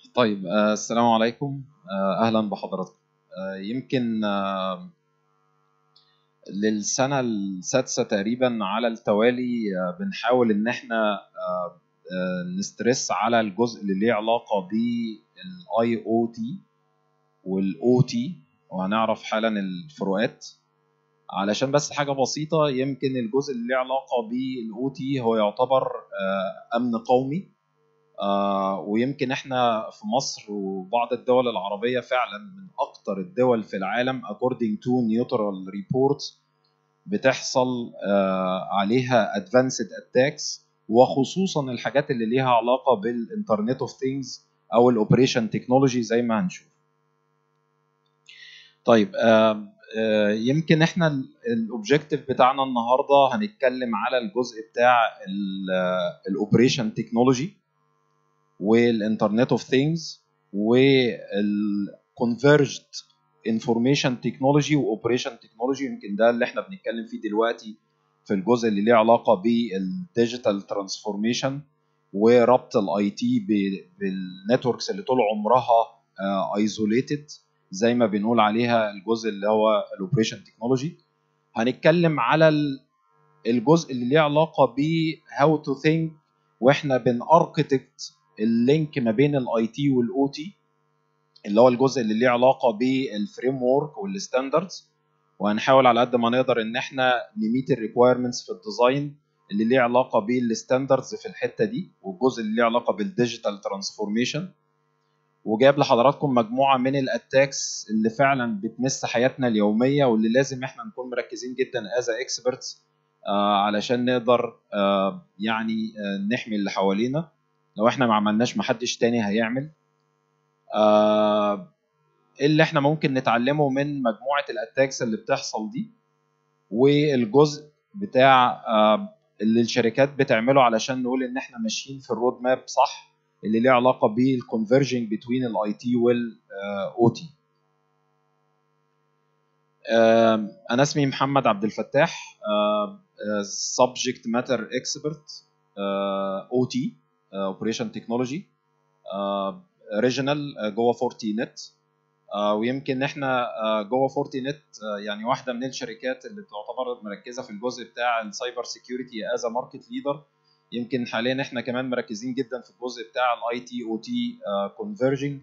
طيب آه، السلام عليكم آه، اهلا بحضراتكم آه، يمكن آه، للسنه السادسه تقريبا على التوالي آه، بنحاول ان احنا آه، آه، نسترس على الجزء اللي ليه علاقه بالاي او تي والاو تي وهنعرف حالا الفروقات علشان بس حاجه بسيطه يمكن الجزء اللي ليه علاقه بالاو تي هو يعتبر آه، امن قومي آه، ويمكن احنا في مصر وبعض الدول العربية فعلا من أكتر الدول في العالم according to neutral reports بتحصل آه، عليها advanced attacks وخصوصا الحاجات اللي ليها علاقة بالإنترنت اوف ثينجز أو الأوبريشن تكنولوجي زي ما هنشوف. طيب آه، آه، يمكن احنا الاوبجيكتيف بتاعنا النهارده هنتكلم على الجزء بتاع الاوبريشن تكنولوجي والانترنت اوف ثينجز والكونفرجد انفورميشن تكنولوجي واوبريشن تكنولوجي يمكن ده اللي احنا بنتكلم فيه دلوقتي في الجزء اللي ليه علاقه بالديجيتال ترانسفورميشن وربط الاي تي بالنتوركس اللي طول عمرها ايزوليتد زي ما بنقول عليها الجزء اللي هو الاوبريشن تكنولوجي هنتكلم على ال- الجزء اللي ليه علاقه ب هاو تو ثينك واحنا بناركتكت اللينك ما بين الاي تي والاو تي اللي هو الجزء اللي ليه علاقه بالفريم ورك والستاندردز وهنحاول على قد ما نقدر ان احنا نميت الريكويرمنتس في الديزاين اللي ليه علاقه بالستاندردز في الحته دي والجزء اللي ليه علاقه بالديجيتال ترانسفورميشن وجايب لحضراتكم مجموعه من الاتاكس اللي فعلا بتمس حياتنا اليوميه واللي لازم احنا نكون مركزين جدا از اكسبرتس علشان نقدر آه يعني آه نحمي اللي حوالينا لو احنا ما عملناش محدش تاني هيعمل آه اللي احنا ممكن نتعلمه من مجموعه الاتاكس اللي بتحصل دي والجزء بتاع آه اللي الشركات بتعمله علشان نقول ان احنا ماشيين في الرود ماب صح اللي ليه علاقه بالكونفرجنج بين الاي تي والاو تي انا اسمي محمد عبد الفتاح سبجكت ماتر اكسبرت او تي اوبريشن تكنولوجي ريجنال جوه فورتي نت ويمكن احنا آه، جوه فورتي نت يعني واحده من الشركات اللي تعتبر مركزه في الجزء بتاع السايبر سيكيورتي از ماركت ليدر يمكن حاليا احنا كمان مركزين جدا في الجزء بتاع الاي تي او تي كونفرجنج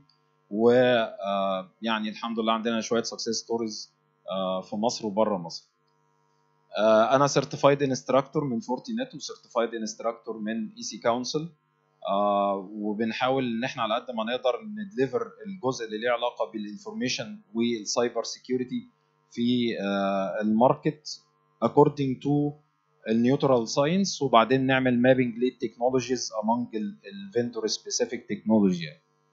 ويعني الحمد لله عندنا شويه سكسس ستوريز في مصر وبره مصر آه، انا سيرتيفايد انستراكتور من فورتي نت وسيرتيفايد انستراكتور من اي سي كونسل وبنحاول ان احنا على قد ما نقدر ندليفر الجزء اللي ليه علاقه بالانفورميشن والسايبر سيكيورتي في آه، الماركت according to النيوترال ساينس وبعدين نعمل مابينج للتكنولوجيز among الفيندور سبيسيفيك تكنولوجي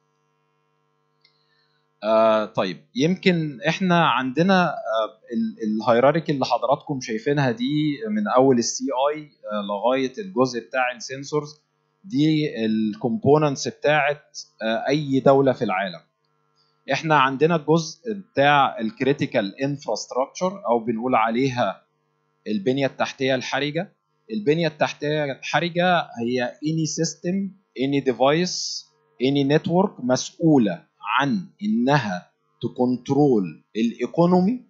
آه طيب يمكن احنا عندنا آه الهيراركي اللي حضراتكم شايفينها دي من اول السي اي آه لغايه الجزء بتاع السنسورز دي الكومبوننتس بتاعت آه اي دوله في العالم احنا عندنا الجزء بتاع الكريتيكال انفراستراكشر او بنقول عليها البنيه التحتيه الحرجه البنيه التحتيه الحرجه هي any system any device any network مسؤوله عن انها تكنترول الايكونومي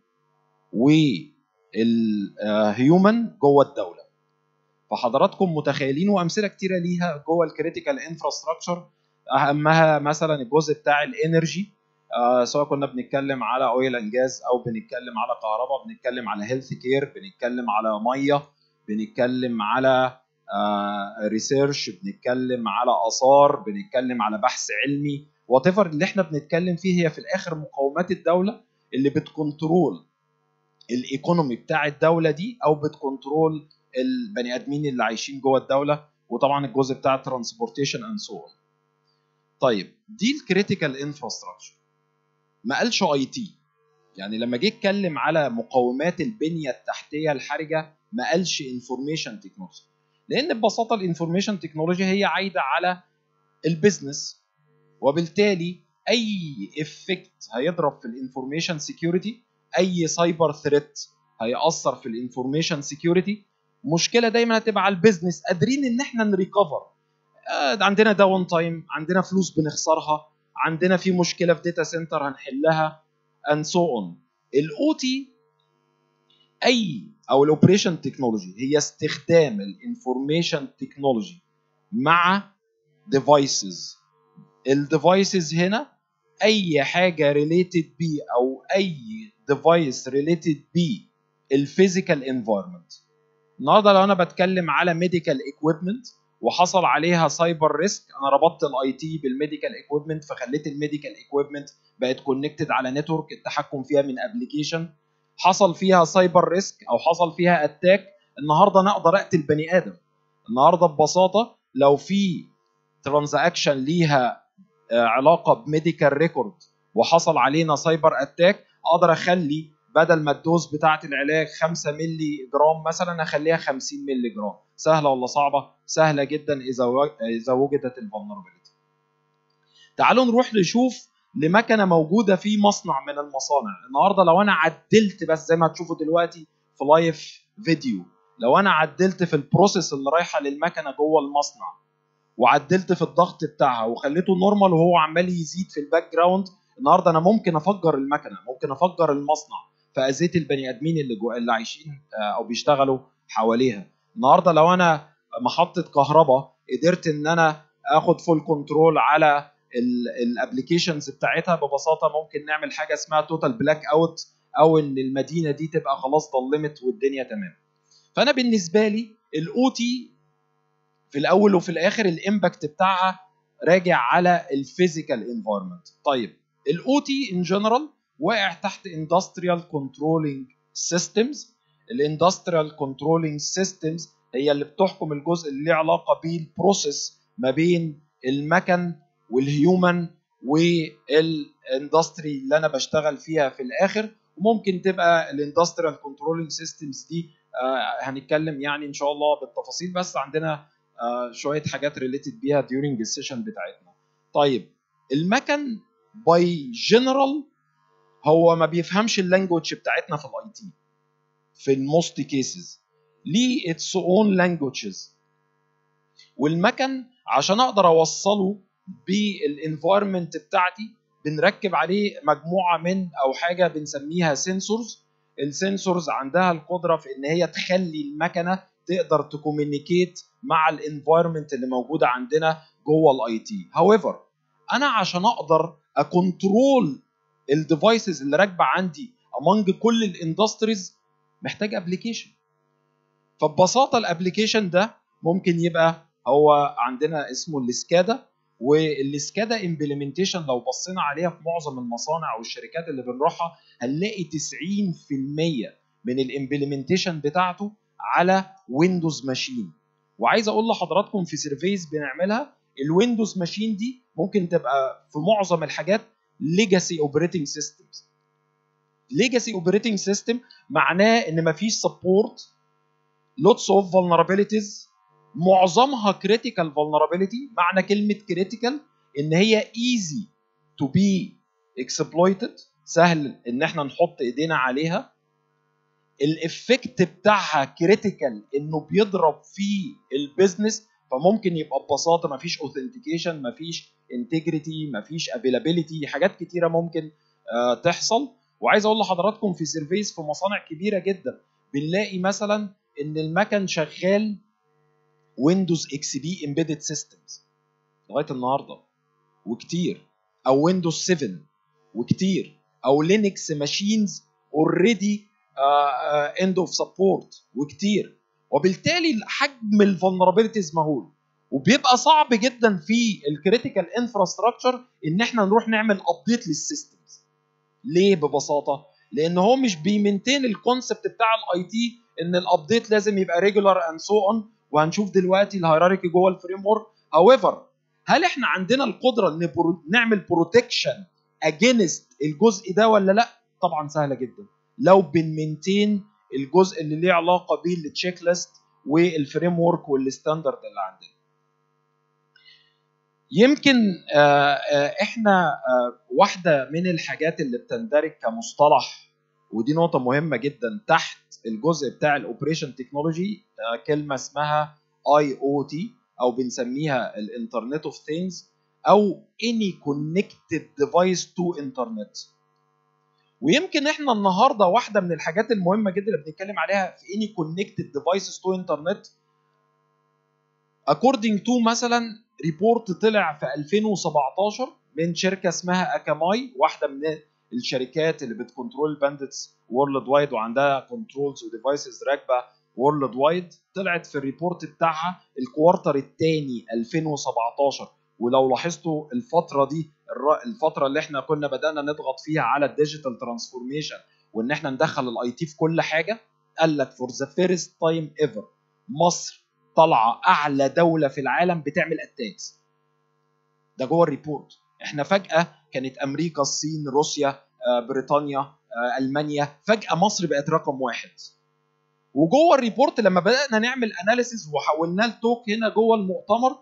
والهيومن جوه الدوله فحضراتكم متخيلين وامثله كتيره ليها جوه الكريتيكال انفراستراكشر اهمها مثلا الجزء بتاع الانرجي آه سواء كنا بنتكلم على اويل اند جاز او بنتكلم على كهرباء بنتكلم على هيلث كير بنتكلم على ميه بنتكلم على ريسيرش بنتكلم على اثار بنتكلم على بحث علمي وات ايفر اللي احنا بنتكلم فيه هي في الاخر مقومات الدوله اللي بتكنترول الايكونومي بتاع الدوله دي او بتكنترول البني ادمين اللي عايشين جوه الدوله وطبعا الجزء بتاع الترانسبورتيشن اند سو طيب دي الكريتيكال انفراستراكشر ما قالش اي تي يعني لما جه اتكلم على مقومات البنيه التحتيه الحرجه ما قالش انفورميشن تكنولوجي لان ببساطه الانفورميشن تكنولوجي هي عايده على البيزنس وبالتالي اي افكت هيضرب في الانفورميشن سيكيورتي اي سايبر ثريت هيأثر في الانفورميشن سيكيورتي مشكله دايما هتبقى على البيزنس قادرين ان احنا نريكفر آه عندنا داون تايم عندنا فلوس بنخسرها عندنا في مشكله في داتا سنتر هنحلها and so on الاو تي اي او الاوبريشن تكنولوجي هي استخدام الانفورميشن تكنولوجي مع ديفايسز الديفايسز هنا اي حاجه ريليتد بي او اي ديفايس ريليتد بي الفيزيكال انفايرمنت النهارده لو انا بتكلم على ميديكال ايكويبمنت وحصل عليها سايبر ريسك انا ربطت الاي تي بالميديكال ايكويبمنت فخليت الميديكال ايكويبمنت بقت كونكتد على نتورك التحكم فيها من ابلكيشن حصل فيها سايبر ريسك او حصل فيها اتاك النهارده انا اقدر اقتل بني ادم النهارده ببساطه لو في ترانزاكشن ليها علاقه بميديكال ريكورد وحصل علينا سايبر اتاك اقدر اخلي بدل ما الدوز بتاعه العلاج 5 مللي جرام مثلا اخليها 50 مللي جرام سهله ولا صعبه سهله جدا اذا اذا وجدت الفولنربيلتي تعالوا نروح نشوف لمكنه موجوده في مصنع من المصانع النهارده لو انا عدلت بس زي ما هتشوفوا دلوقتي في لايف فيديو لو انا عدلت في البروسيس اللي رايحه للمكنه جوه المصنع وعدلت في الضغط بتاعها وخليته نورمال وهو عمال يزيد في الباك جراوند النهارده انا ممكن افجر المكنه ممكن افجر المصنع فاذيت البني ادمين اللي جو اللي عايشين او بيشتغلوا حواليها النهارده لو انا محطه كهرباء قدرت ان انا اخد فول كنترول على الابلكيشنز بتاعتها ببساطه ممكن نعمل حاجه اسمها توتال بلاك اوت او ان المدينه دي تبقى خلاص ضلمت والدنيا تمام فانا بالنسبه لي الاو تي في الاول وفي الاخر الامباكت بتاعها راجع على الفيزيكال انفايرمنت طيب الاو تي ان جنرال واقع تحت اندستريال كنترولينج سيستمز الاندستريال كنترولينج سيستمز هي اللي بتحكم الجزء اللي له علاقه بالبروسيس ما بين المكن والهيومن والاندستري اللي انا بشتغل فيها في الاخر وممكن تبقى الاندستريال كنترولينج سيستمز دي آه هنتكلم يعني ان شاء الله بالتفاصيل بس عندنا آه شويه حاجات ريليتد بيها ديورنج السيشن بتاعتنا طيب المكن باي جنرال هو ما بيفهمش اللانجوج بتاعتنا في الاي تي في الموست كيسز ليه اتس اون لانجوجز والمكن عشان اقدر اوصله بالانفايرمنت بتاعتي بنركب عليه مجموعه من او حاجه بنسميها سنسورز السنسورز عندها القدره في ان هي تخلي المكنه تقدر تكومينيكيت مع الانفايرمنت اللي موجوده عندنا جوه الاي تي هاويفر انا عشان اقدر اكونترول الديفايسز اللي راكبه عندي امونج كل الاندستريز محتاج ابلكيشن فببساطه الابلكيشن ده ممكن يبقى هو عندنا اسمه السكادا والسكادا امبلمنتيشن لو بصينا عليها في معظم المصانع والشركات اللي بنروحها هنلاقي 90% من الامبلمنتيشن بتاعته على ويندوز ماشين وعايز اقول لحضراتكم في سيرفيز بنعملها الويندوز ماشين دي ممكن تبقى في معظم الحاجات ليجاسي اوبريتنج سيستمز ليجاسي اوبريتنج سيستم معناه ان مفيش سبورت لوتس اوف vulnerabilities معظمها كريتيكال vulnerability معنى كلمه كريتيكال ان هي ايزي تو بي اكسبلويتد سهل ان احنا نحط ايدينا عليها الافكت بتاعها كريتيكال انه بيضرب في البيزنس فممكن يبقى ببساطه مفيش اوثنتيكيشن مفيش انتجريتي مفيش افيلابيلتي حاجات كتيره ممكن آه تحصل وعايز اقول لحضراتكم في سيرفيس في مصانع كبيره جدا بنلاقي مثلا ان المكن شغال ويندوز اكس بي امبيدد سيستمز لغايه النهارده وكتير او ويندوز 7 وكتير او لينكس ماشينز اوريدي اند اوف سبورت وكتير وبالتالي حجم الفولنربيلتيز مهول وبيبقى صعب جدا في الكريتيكال انفراستراكشر ان احنا نروح نعمل ابديت للسيستمز ليه ببساطه لان هو مش بيمنتين الكونسبت بتاع الاي تي ان الابديت لازم يبقى ريجولار اند سو اون وهنشوف دلوقتي الهيراركي جوه الفريم ورك هاويفر هل احنا عندنا القدره ان نعمل بروتكشن اجينست الجزء ده ولا لا طبعا سهله جدا لو بنمنتين الجزء اللي ليه علاقه بالتشيك ليست والفريم ورك والستاندرد اللي عندنا يمكن احنا واحده من الحاجات اللي بتندرج كمصطلح ودي نقطه مهمه جدا تحت الجزء بتاع الاوبريشن تكنولوجي كلمه اسمها اي او تي او بنسميها الانترنت اوف ثينجز او any connected device to internet ويمكن احنا النهارده واحده من الحاجات المهمه جدا اللي بنتكلم عليها في any connected devices to internet according to مثلا ريبورت طلع في 2017 من شركه اسمها اكاماي واحده من الشركات اللي بتكنترول باندتس وورلد وايد وعندها كنترولز وديفايسز راكبه وورلد وايد طلعت في الريبورت بتاعها الكوارتر الثاني 2017 ولو لاحظتوا الفتره دي الفتره اللي احنا كنا بدانا نضغط فيها على الديجيتال ترانسفورميشن وان احنا ندخل الاي تي في كل حاجه قال لك فور ذا فيرست تايم ايفر مصر طالعه اعلى دوله في العالم بتعمل اتاكس ده جوه الريبورت احنا فجاه كانت امريكا الصين روسيا بريطانيا المانيا فجاه مصر بقت رقم واحد وجوه الريبورت لما بدانا نعمل اناليسيز وحولناه لتوك هنا جوه المؤتمر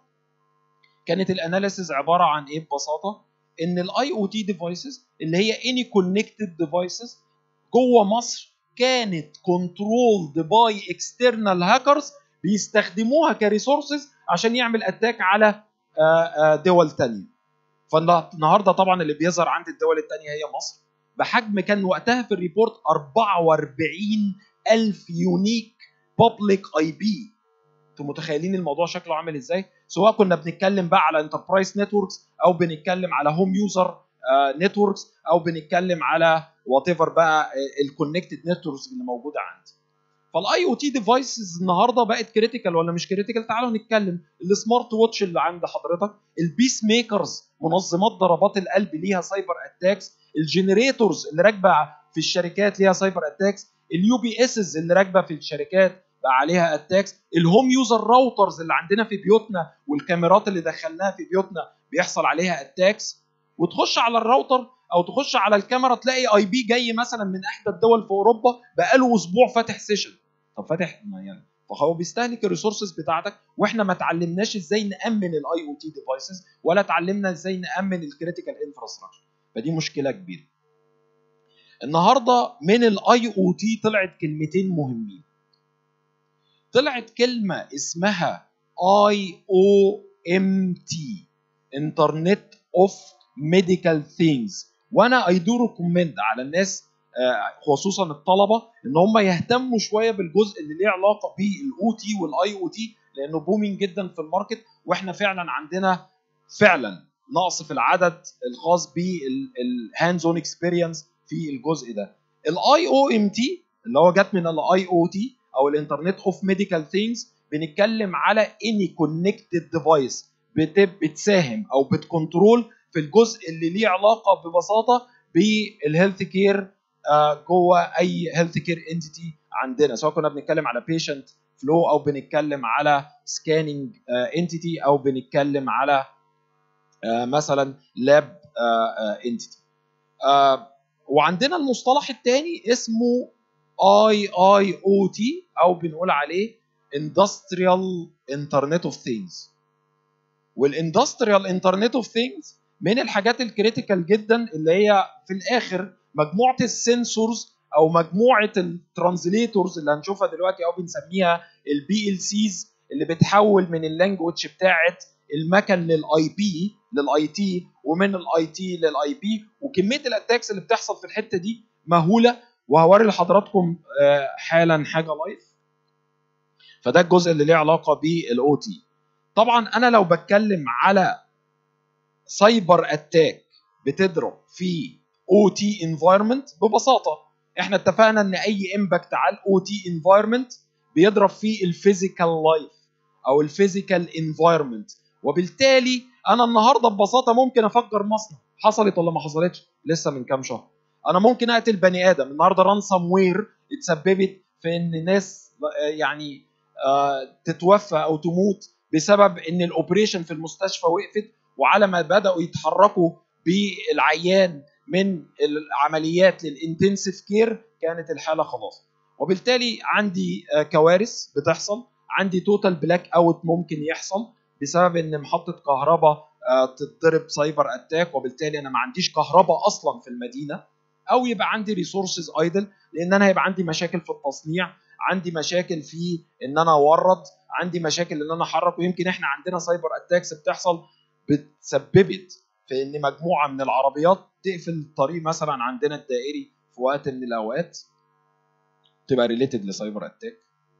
كانت الاناليسيز عباره عن ايه ببساطه ان الاي او تي ديفايسز اللي هي اني كونكتد ديفايسز جوه مصر كانت كنترولد باي اكسترنال هاكرز بيستخدموها كريسورسز عشان يعمل اتاك على دول تانية فالنهارده طبعا اللي بيظهر عند الدول التانية هي مصر بحجم كان وقتها في الريبورت 44 ألف يونيك بابليك اي بي انتوا متخيلين الموضوع شكله عامل ازاي سواء كنا بنتكلم بقى على انتربرايز نتوركس او بنتكلم على هوم يوزر نتوركس او بنتكلم على وات ايفر بقى الكونكتد نتوركس اللي موجوده عندي فالاي او تي ديفايسز النهارده بقت كريتيكال ولا مش كريتيكال تعالوا نتكلم السمارت ووتش اللي عند حضرتك البيس ميكرز منظمات ضربات القلب ليها سايبر اتاكس الجنريتورز اللي راكبه في الشركات ليها سايبر اتاكس اليو بي اسز اللي راكبه في الشركات بقى عليها اتاكس الهوم يوزر راوترز اللي عندنا في بيوتنا والكاميرات اللي دخلناها في بيوتنا بيحصل عليها اتاكس وتخش على الراوتر او تخش على الكاميرا تلاقي اي بي جاي مثلا من احدى الدول في اوروبا بقاله اسبوع فاتح سيشن طب فاتح يعني فهو بيستهلك الريسورسز بتاعتك واحنا ما اتعلمناش ازاي نامن الاي او تي ديفايسز ولا اتعلمنا ازاي نامن الكريتيكال انفراستراكشر فدي مشكله كبيره النهارده من الاي او تي طلعت كلمتين مهمين طلعت كلمه اسمها اي او ام تي انترنت اوف ميديكال ثينجز وانا اي دو ريكومند على الناس خصوصا الطلبه ان هم يهتموا شويه بالجزء اللي ليه علاقه بالاو تي والاي او تي لانه بومينج جدا في الماركت واحنا فعلا عندنا فعلا نقص في العدد الخاص بالهاندز اون اكسبيرينس في الجزء ده الاي او ام تي اللي هو جت من الاي او تي او الانترنت اوف ميديكال ثينجز بنتكلم على اني كونكتد ديفايس بتساهم او بتكنترول في الجزء اللي ليه علاقه ببساطه بالهيلث كير جوه اي هيلث كير انتيتي عندنا سواء كنا بنتكلم على بيشنت فلو او بنتكلم على سكاننج انتيتي او بنتكلم على مثلا لاب انتيتي وعندنا المصطلح الثاني اسمه اي اي او تي او بنقول عليه اندستريال انترنت اوف ثينجز والاندستريال انترنت اوف ثينجز من الحاجات الكريتيكال جدا اللي هي في الاخر مجموعه السنسورز او مجموعه الترانزليتورز اللي هنشوفها دلوقتي او بنسميها البي ال سيز اللي بتحول من اللانجوج بتاعه المكن للاي بي للاي تي ومن الاي تي للاي بي وكميه الاتاكس اللي بتحصل في الحته دي مهوله وهوري لحضراتكم حالا حاجه لايف فده الجزء اللي ليه علاقه بالاو تي طبعا انا لو بتكلم على سايبر اتاك بتضرب في او تي انفايرمنت ببساطه احنا اتفقنا ان اي امباكت على الاو تي انفايرمنت بيضرب في الفيزيكال لايف او الفيزيكال انفايرمنت وبالتالي انا النهارده ببساطه ممكن افجر مصنع حصلت ولا ما حصلتش لسه من كام شهر انا ممكن اقتل بني ادم النهارده رانسام وير اتسببت في ان ناس يعني تتوفى او تموت بسبب ان الاوبريشن في المستشفى وقفت وعلى ما بداوا يتحركوا بالعيان من العمليات للانتنسيف كير كانت الحاله خلاص وبالتالي عندي كوارث بتحصل عندي توتال بلاك اوت ممكن يحصل بسبب ان محطه كهرباء تتضرب سايبر اتاك وبالتالي انا ما عنديش كهرباء اصلا في المدينه او يبقى عندي ريسورسز ايدل لان انا هيبقى عندي مشاكل في التصنيع عندي مشاكل في ان انا اورد عندي مشاكل ان انا احرك ويمكن احنا عندنا سايبر اتاكس بتحصل بتسببت في ان مجموعه من العربيات تقفل الطريق مثلا عندنا الدائري في وقت من الاوقات تبقى ريليتد لسايبر اتاك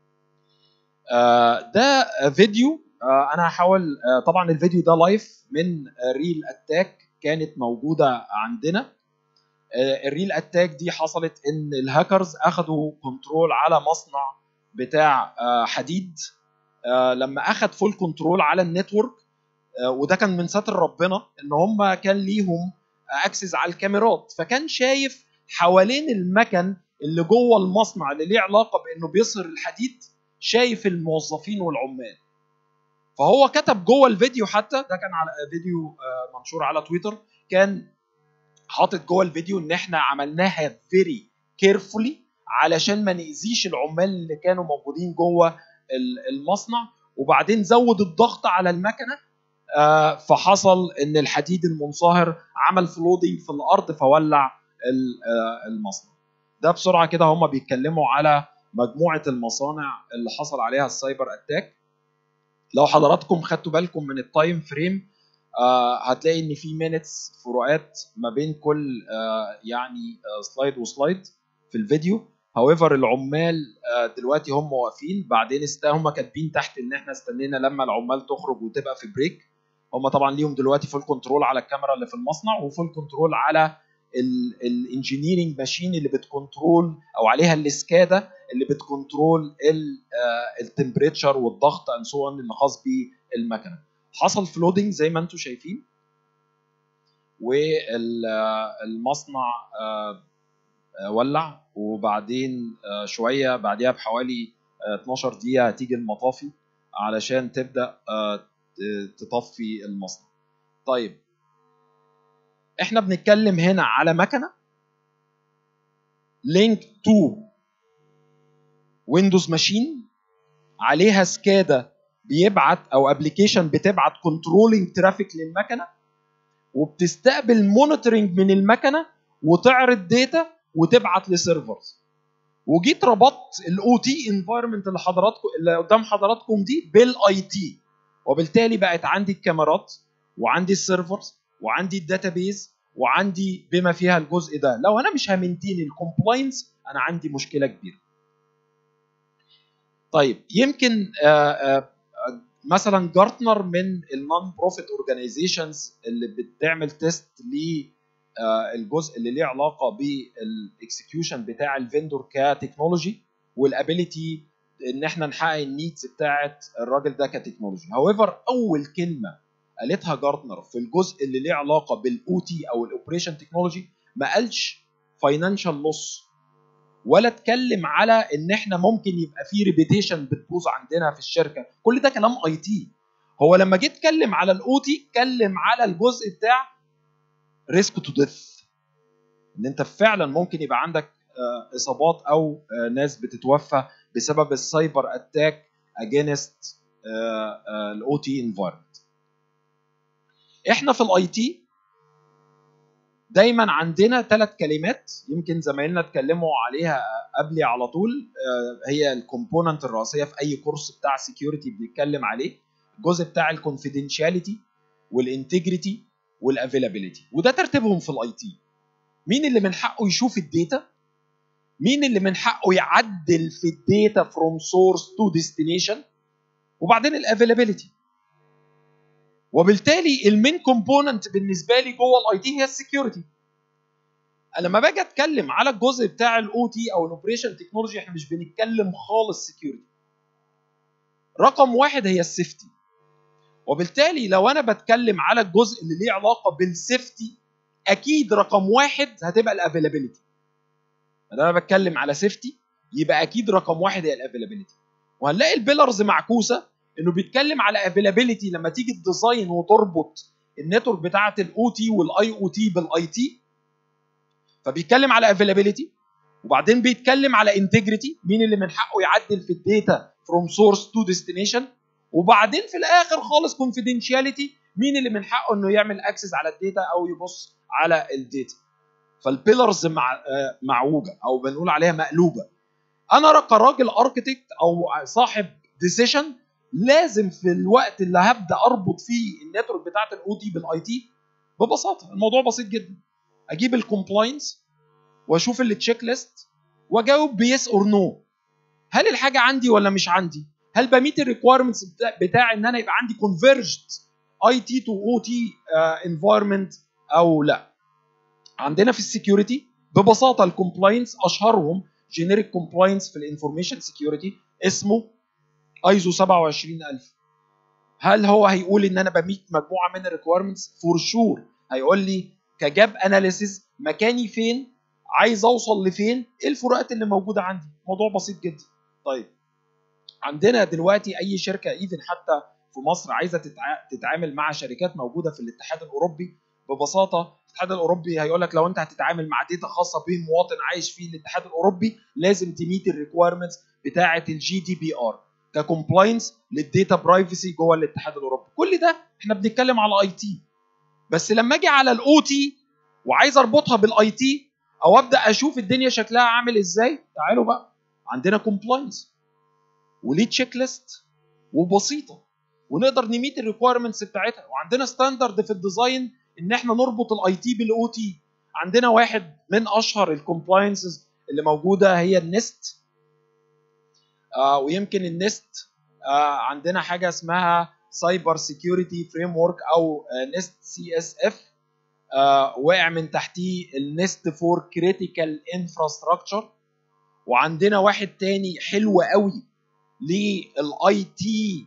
ده فيديو آه، انا هحاول آه، طبعا الفيديو ده لايف من ريل اتاك كانت موجوده عندنا آه، الريل اتاك دي حصلت ان الهاكرز اخذوا كنترول على مصنع بتاع حديد لما اخذ فول كنترول على النتورك وده كان من ستر ربنا ان هم كان ليهم اكسس على الكاميرات فكان شايف حوالين المكن اللي جوه المصنع اللي ليه علاقه بانه بيصهر الحديد شايف الموظفين والعمال فهو كتب جوه الفيديو حتى ده كان على فيديو آه، منشور على تويتر كان حاطط جوه الفيديو ان احنا عملناها فيري كيرفولي علشان ما ناذيش العمال اللي كانوا موجودين جوه المصنع وبعدين زود الضغط على المكنه آه، فحصل ان الحديد المنصهر عمل فلودنج في الارض فولع آه، المصنع ده بسرعه كده هم بيتكلموا على مجموعه المصانع اللي حصل عليها السايبر اتاك لو حضراتكم خدتوا بالكم من التايم فريم آه هتلاقي ان في مينتس فروقات ما بين كل آه يعني آه سلايد وسلايد في الفيديو هاويفر العمال آه دلوقتي هم واقفين بعدين است هم كاتبين تحت ان احنا استنينا لما العمال تخرج وتبقى في بريك هم طبعا ليهم دلوقتي فول كنترول على الكاميرا اللي في المصنع وفول كنترول على الانجينيرنج ماشين اللي بتكنترول او عليها السكادا اللي بتكنترول التمبريتشر والضغط اند سو اللي خاص بالمكنه حصل فلودنج زي ما انتم شايفين والمصنع آه، آه، ولع وبعدين آه، شويه بعديها بحوالي 12 دقيقه هتيجي المطافي علشان تبدا تطفي المصنع طيب احنا بنتكلم هنا على مكنه لينك تو ويندوز ماشين عليها سكادا بيبعت او ابلكيشن بتبعت كنترولينج ترافيك للمكنه وبتستقبل مونيتورنج من المكنه وتعرض داتا وتبعت لسيرفرز وجيت ربطت الاو تي انفايرمنت اللي حضراتكم اللي قدام حضراتكم دي بالاي تي وبالتالي بقت عندي الكاميرات وعندي السيرفرز وعندي الداتابيز وعندي بما فيها الجزء ده لو انا مش همنتين الكومبلاينس انا عندي مشكله كبيره طيب يمكن آه، آه، مثلا جارتنر من النون بروفيت اورجانيزيشنز اللي بتعمل تيست للجزء اللي ليه علاقه بالاكسكيوشن بتاع الفندور كتكنولوجي والابيليتي ان احنا نحقق النيدز بتاعت الراجل ده كتكنولوجي هاويفر اول كلمه قالتها جارتنر في الجزء اللي ليه علاقه بالاو تي او الاوبريشن تكنولوجي ما قالش فاينانشال لوس ولا اتكلم على ان احنا ممكن يبقى في ريبيتيشن بتبوظ عندنا في الشركه كل ده كلام اي تي هو لما جيت اتكلم على الاو تي اتكلم على الجزء بتاع ريسك تو ديث ان انت فعلا ممكن يبقى عندك آه، اصابات او آه، ناس بتتوفى بسبب السايبر اتاك اجينست الاو تي انفايرمنت احنا في الاي تي دايما عندنا ثلاث كلمات يمكن زمايلنا اتكلموا عليها قبلي على طول آه، هي الكومبوننت الرئيسيه في اي كورس بتاع سكيورتي بنتكلم عليه الجزء بتاع الكونفيدنشاليتي والانتجريتي والافيلابيلتي وده ترتيبهم في الاي تي مين اللي من حقه يشوف الداتا مين اللي من حقه يعدل في الداتا فروم سورس تو ديستنيشن وبعدين الافيلابيلتي وبالتالي المين كومبوننت بالنسبه لي جوه الاي تي هي السكيورتي لما باجي اتكلم على الجزء بتاع الاو تي او الاوبريشن تكنولوجي احنا مش بنتكلم خالص سكيورتي رقم واحد هي السيفتي وبالتالي لو انا بتكلم على الجزء اللي ليه علاقه بالسيفتي اكيد رقم واحد هتبقى الافيلابيلتي انا بتكلم على سيفتي يبقى اكيد رقم واحد هي الافيلابيلتي وهنلاقي البيلرز معكوسه انه بيتكلم على افيلابيلتي لما تيجي تديزاين وتربط النتورك بتاعه الاو تي والاي او تي بالاي تي فبيتكلم على افيلابيلتي وبعدين بيتكلم على انتجريتي مين اللي من حقه يعدل في الداتا فروم سورس تو ديستنيشن وبعدين في الاخر خالص كونفيدنشاليتي مين اللي من حقه انه يعمل اكسس على الداتا او يبص على الداتا فالبيلرز مع آه، معوجه او بنقول عليها مقلوبه انا كراجل اركتكت او صاحب ديسيشن لازم في الوقت اللي هبدا اربط فيه النتورك بتاعت الاو تي بالاي تي ببساطه الموضوع بسيط جدا اجيب الكومبلاينس واشوف التشيك ليست واجاوب بيس اور نو هل الحاجه عندي ولا مش عندي هل بميت الريكويرمنتس بتاع ان انا يبقى عندي كونفرجد اي تي تو او تي انفايرمنت او لا عندنا في السكيورتي ببساطه الكومبلاينس اشهرهم جينيريك كومبلاينس في الانفورميشن سكيورتي اسمه ايزو 27000 هل هو هيقول ان انا بميت مجموعه من الريكويرمنتس فور شور هيقول لي كجاب اناليسيز مكاني فين عايز اوصل لفين ايه الفروقات اللي موجوده عندي موضوع بسيط جدا طيب عندنا دلوقتي اي شركه ايفن حتى في مصر عايزه تتعامل مع شركات موجوده في الاتحاد الاوروبي ببساطه الاتحاد الاوروبي هيقول لك لو انت هتتعامل مع داتا خاصه بمواطن عايش في الاتحاد الاوروبي لازم تميت الريكويرمنتس بتاعه الجي دي بي ار ككومبلاينس للديتا برايفسي جوه الاتحاد الاوروبي كل ده احنا بنتكلم على اي تي بس لما اجي على الاو تي وعايز اربطها بالاي تي او ابدا اشوف الدنيا شكلها عامل ازاي تعالوا بقى عندنا كومبلاينس وليه تشيك ليست وبسيطه ونقدر نميت الريكويرمنتس بتاعتها وعندنا ستاندرد في الديزاين ان احنا نربط الاي تي بالاو تي عندنا واحد من اشهر الكومبلاينسز اللي موجوده هي النست آه ويمكن النست آه عندنا حاجه اسمها سايبر سيكيورتي فريم ورك او نست سي اس اف وقع من تحتيه النست فور كريتيكال انفراستراكشر وعندنا واحد تاني حلو قوي للاي تي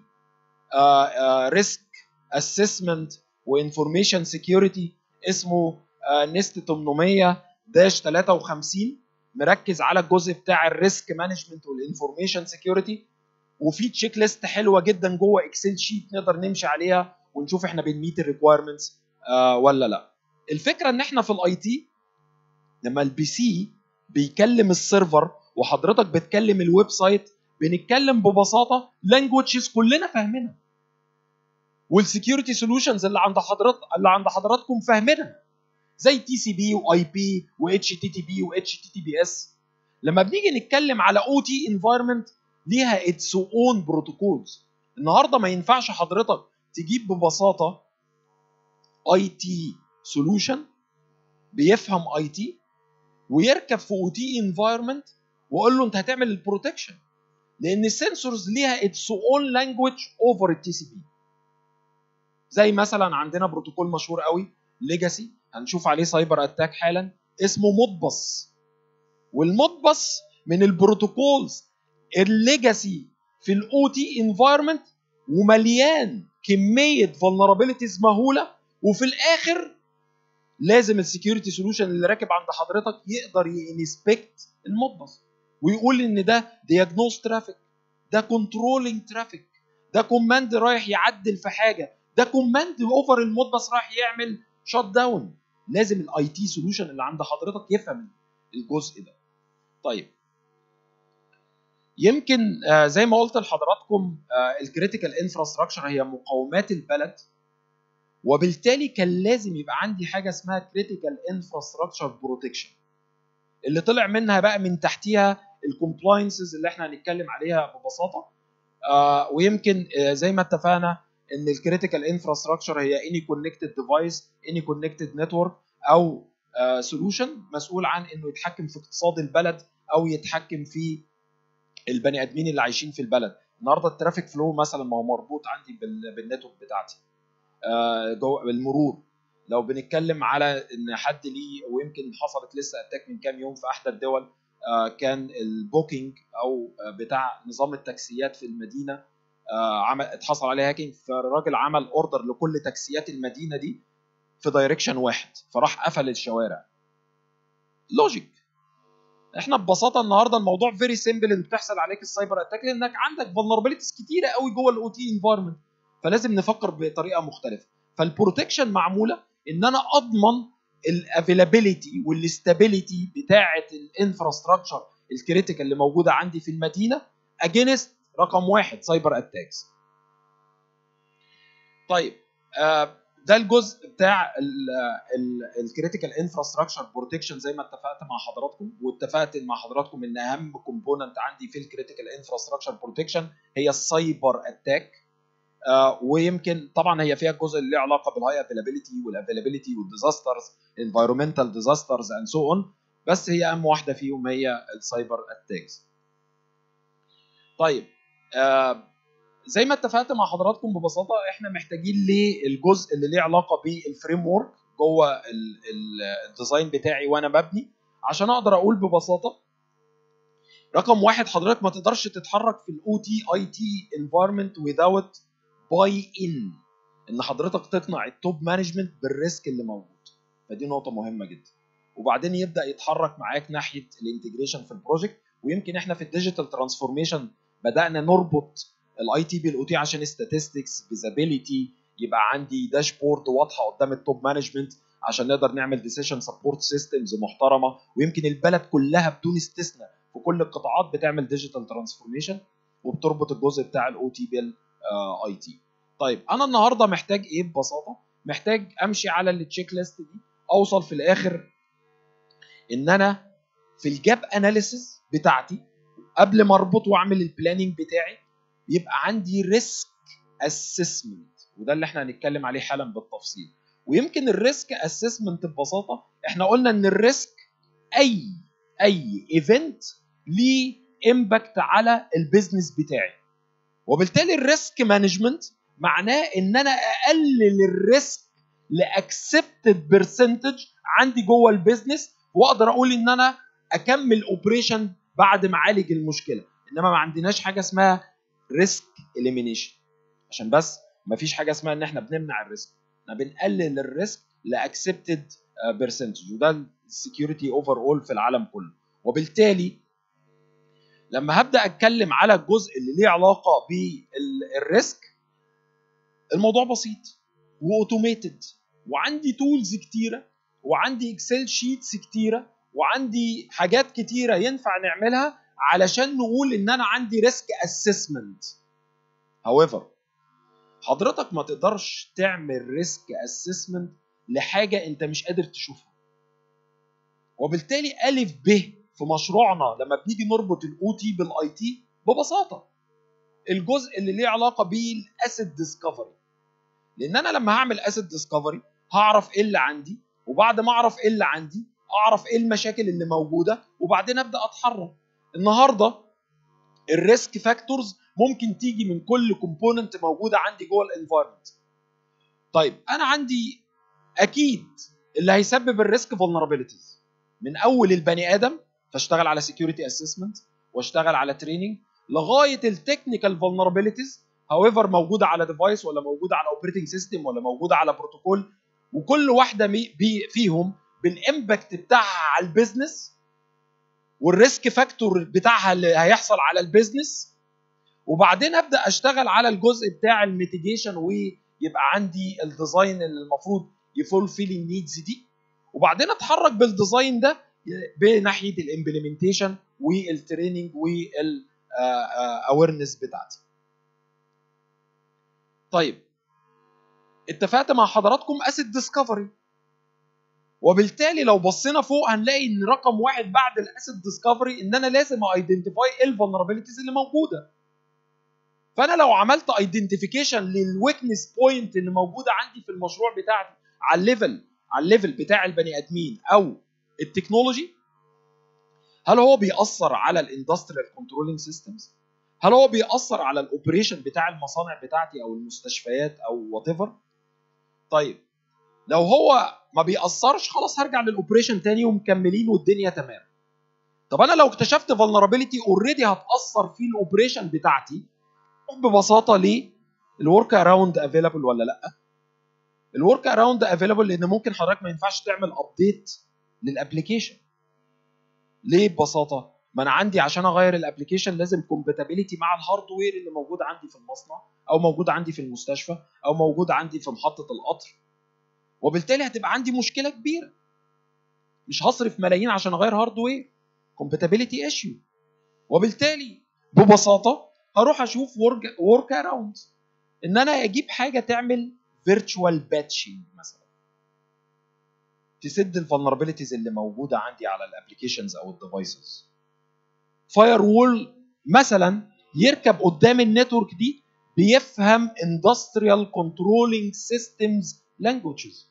ريسك اسسمنت وانفورميشن سيكيورتي اسمه نست 800 داش 53 مركز على الجزء بتاع الريسك مانجمنت والانفورميشن سيكيورتي وفي تشيك ليست حلوه جدا جوه اكسل شيت نقدر نمشي عليها ونشوف احنا بنميت الريكويرمنتس آه ولا لا الفكره ان احنا في الاي تي لما البي سي بيكلم السيرفر وحضرتك بتكلم الويب سايت بنتكلم ببساطه لانجوجز كلنا فاهمينها والسكيورتي سولوشنز اللي عند حضرتك اللي عند حضراتكم فاهمينها زي تي سي بي واي بي واتش تي تي بي واتش تي تي بي اس لما بنيجي نتكلم على او تي انفايرمنت ليها اتس اون بروتوكولز النهارده ما ينفعش حضرتك تجيب ببساطه اي تي سولوشن بيفهم اي تي ويركب في او تي انفايرمنت واقول له انت هتعمل البروتكشن لان السنسورز ليها اتس اون لانجوج اوفر التي سي بي زي مثلا عندنا بروتوكول مشهور قوي ليجاسي هنشوف عليه سايبر اتاك حالا اسمه مودبس والمودبس من البروتوكولز الليجاسي في الاو تي انفايرمنت ومليان كميه فولنربيلتيز مهوله وفي الاخر لازم السكيورتي سولوشن اللي راكب عند حضرتك يقدر ينسبكت المودبس ويقول ان ده دياجنوز ترافيك ده كنترولينج ترافيك ده كوماند رايح يعدل في حاجه ده كوماند اوفر المودبس رايح يعمل شات داون لازم الاي تي سولوشن اللي عند حضرتك يفهم الجزء ده طيب يمكن آه زي ما قلت لحضراتكم آه الكريتيكال انفراستراكشر هي مقومات البلد وبالتالي كان لازم يبقى عندي حاجه اسمها كريتيكال انفراستراكشر بروتكشن اللي طلع منها بقى من تحتيها الكومبلاينسز اللي احنا هنتكلم عليها ببساطه آه ويمكن آه زي ما اتفقنا ان الكريتيكال انفراستراكشر هي اني كونكتد ديفايس اني كونكتد نتورك او سولوشن uh, مسؤول عن انه يتحكم في اقتصاد البلد او يتحكم في البني ادمين اللي عايشين في البلد النهارده الترافيك فلو مثلا ما هو مربوط عندي بالنتورك بتاعتي uh, جوه بالمرور لو بنتكلم على ان حد ليه ويمكن حصلت لسه اتاك من كام يوم في احدى الدول uh, كان البوكينج او بتاع نظام التاكسيات في المدينه عمل اتحصل عليه هاكينج فالراجل عمل اوردر لكل تاكسيات المدينه دي في دايركشن واحد فراح قفل الشوارع لوجيك احنا ببساطه النهارده الموضوع فيري سيمبل ان بتحصل عليك السايبر اتاك لانك عندك فولنربيلتيز كتيره قوي جوه الاو تي انفايرمنت فلازم نفكر بطريقه مختلفه فالبروتكشن معموله ان انا اضمن الافيلابيلتي والاستابيليتي بتاعه الانفراستراكشر الكريتيكال اللي موجوده عندي في المدينه اجينست رقم واحد سايبر اتاكس طيب آه ده الجزء بتاع الكريتيكال انفراستراكشر بروتكشن زي ما اتفقت مع حضراتكم واتفقت مع حضراتكم ان اهم كومبوننت عندي في الكريتيكال انفراستراكشر بروتكشن هي السايبر اتاك آه ويمكن طبعا هي فيها الجزء اللي له علاقه بالهاي افيلابيلتي والافيلابيلتي والديزاسترز انفايرمنتال ديزاسترز اند سو اون بس هي اهم واحده فيهم هي السايبر اتاكس طيب آه زي ما اتفقت مع حضراتكم ببساطه احنا محتاجين للجزء اللي ليه علاقه بالفريم ورك جوه الديزاين بتاعي وانا مبني عشان اقدر اقول ببساطه رقم واحد حضرتك ما تقدرش تتحرك في الاو تي اي تي انفايرمنت without باي ان ان حضرتك تقنع التوب مانجمنت بالريسك اللي موجود فدي نقطه مهمه جدا وبعدين يبدا يتحرك معاك ناحيه الانتجريشن في البروجكت ويمكن احنا في الديجيتال ترانسفورميشن بدانا نربط الاي تي بالاو تي عشان statistics فيزابيليتي يبقى عندي داشبورد واضحه قدام التوب مانجمنت عشان نقدر نعمل ديسيشن سبورت سيستمز محترمه ويمكن البلد كلها بدون استثناء في كل القطاعات بتعمل ديجيتال ترانسفورميشن وبتربط الجزء بتاع الاو تي بالاي تي طيب انا النهارده محتاج ايه ببساطه محتاج امشي على التشيك ليست دي اوصل في الاخر ان انا في الجاب اناليسيس بتاعتي قبل ما اربط واعمل البلاننج بتاعي يبقى عندي ريسك اسسمنت وده اللي احنا هنتكلم عليه حالا بالتفصيل ويمكن الريسك اسسمنت ببساطه احنا قلنا ان الريسك اي اي ايفنت ليه امباكت على البيزنس بتاعي وبالتالي الريسك مانجمنت معناه ان انا اقلل الريسك لاكسبتد برسنتج عندي جوه البيزنس واقدر اقول ان انا اكمل اوبريشن بعد ما اعالج المشكله انما ما عندناش حاجه اسمها ريسك اليمينيشن عشان بس ما فيش حاجه اسمها ان احنا بنمنع الريسك احنا بنقلل الريسك لاكسبتد برسنتج وده السكيورتي اوفر اول في العالم كله وبالتالي لما هبدا اتكلم على الجزء اللي ليه علاقه بالريسك الموضوع بسيط واوتوميتد وعندي تولز كتيره وعندي اكسل شيتس كتيره وعندي حاجات كتيره ينفع نعملها علشان نقول ان انا عندي ريسك اسسمنت however حضرتك ما تقدرش تعمل ريسك اسسمنت لحاجه انت مش قادر تشوفها وبالتالي الف ب في مشروعنا لما بنيجي نربط الاو تي بالاي تي ببساطه الجزء اللي ليه علاقه بالاسيت ديسكفري لان انا لما هعمل اسيت ديسكفري هعرف ايه اللي عندي وبعد ما اعرف ايه اللي عندي اعرف ايه المشاكل اللي موجوده وبعدين ابدا اتحرك النهارده الريسك فاكتورز ممكن تيجي من كل كومبوننت موجوده عندي جوه الانفايرمنت طيب انا عندي اكيد اللي هيسبب الريسك فولنربيلتيز من اول البني ادم فاشتغل على سكيورتي اسسمنت واشتغل على تريننج لغايه التكنيكال فولنربيلتيز هاويفر موجوده على ديفايس ولا موجوده على اوبريتنج سيستم ولا موجوده على بروتوكول وكل واحده فيهم بالامباكت بتاعها على البيزنس والريسك فاكتور بتاعها اللي هيحصل على البيزنس وبعدين ابدا اشتغل على الجزء بتاع الميتيجيشن ويبقى عندي الديزاين اللي المفروض يفولفيل النيدز دي وبعدين اتحرك بالديزاين ده بناحيه الامبلمنتيشن والتريننج والاويرنس بتاعتي طيب اتفقت مع حضراتكم اسيد ديسكفري وبالتالي لو بصينا فوق هنلاقي ان رقم واحد بعد الاسيد ديسكفري ان انا لازم ايدنتيفاي ايه الفولنربيلتيز اللي موجوده فانا لو عملت ايدنتيفيكيشن للويكنس بوينت اللي موجوده عندي في المشروع بتاعي على الليفل على الليفل بتاع البني ادمين او التكنولوجي هل هو بيأثر على الاندستريال كنترولينج سيستمز؟ هل هو بيأثر على الاوبريشن بتاع المصانع بتاعتي او المستشفيات او وات طيب لو هو ما بيأثرش خلاص هرجع للاوبريشن تاني ومكملين والدنيا تمام طب انا لو اكتشفت فولنربيلتي اوريدي هتأثر في الاوبريشن بتاعتي ببساطه ليه الورك اراوند افيلابل ولا لا الورك اراوند افيلابل لان ممكن حضرتك ما ينفعش تعمل ابديت للابلكيشن ليه ببساطه ما انا عندي عشان اغير الابلكيشن لازم كومباتيبيليتي مع الهاردوير اللي موجود عندي في المصنع او موجود عندي في المستشفى او موجود عندي في محطه القطر وبالتالي هتبقى عندي مشكله كبيره مش هصرف ملايين عشان اغير هاردوير كومباتيبيليتي ايشيو وبالتالي ببساطه هروح اشوف ورك اراوند ان انا اجيب حاجه تعمل فيرتشوال باتشنج مثلا تسد الفولنربيلتيز اللي موجوده عندي على الابلكيشنز او الديفايسز فاير وول مثلا يركب قدام النتورك دي بيفهم اندستريال كنترولينج سيستمز لانجوجز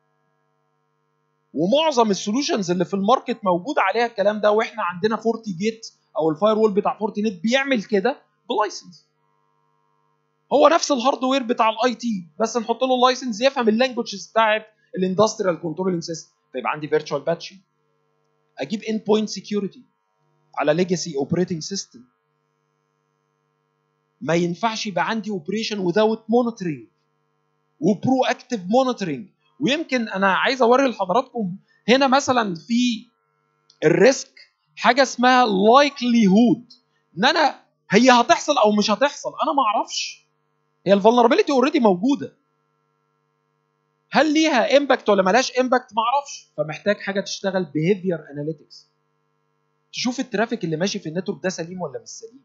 ومعظم السولوشنز اللي في الماركت موجود عليها الكلام ده واحنا عندنا فورتي جيت او الفاير وول بتاع فورتي نت بيعمل كده بلايسنس هو نفس الهاردوير بتاع الاي تي بس نحط له اللايسنس يفهم اللانجوجز بتاعت الاندستريال كنترولينج سيستم فيبقى عندي فيرتشوال باتشنج اجيب اند بوينت سكيورتي على ليجاسي اوبريتنج سيستم ما ينفعش يبقى عندي اوبريشن without مونيتورنج وبرو اكتيف مونيتورنج ويمكن انا عايز اوري لحضراتكم هنا مثلا في الريسك حاجه اسمها لايكلي ان انا هي هتحصل او مش هتحصل انا ما اعرفش هي الفولنربيلتي اوريدي موجوده هل ليها امباكت ولا ملهاش امباكت ما اعرفش فمحتاج حاجه تشتغل بيهيفير اناليتكس تشوف الترافيك اللي ماشي في النتورك ده سليم ولا مش سليم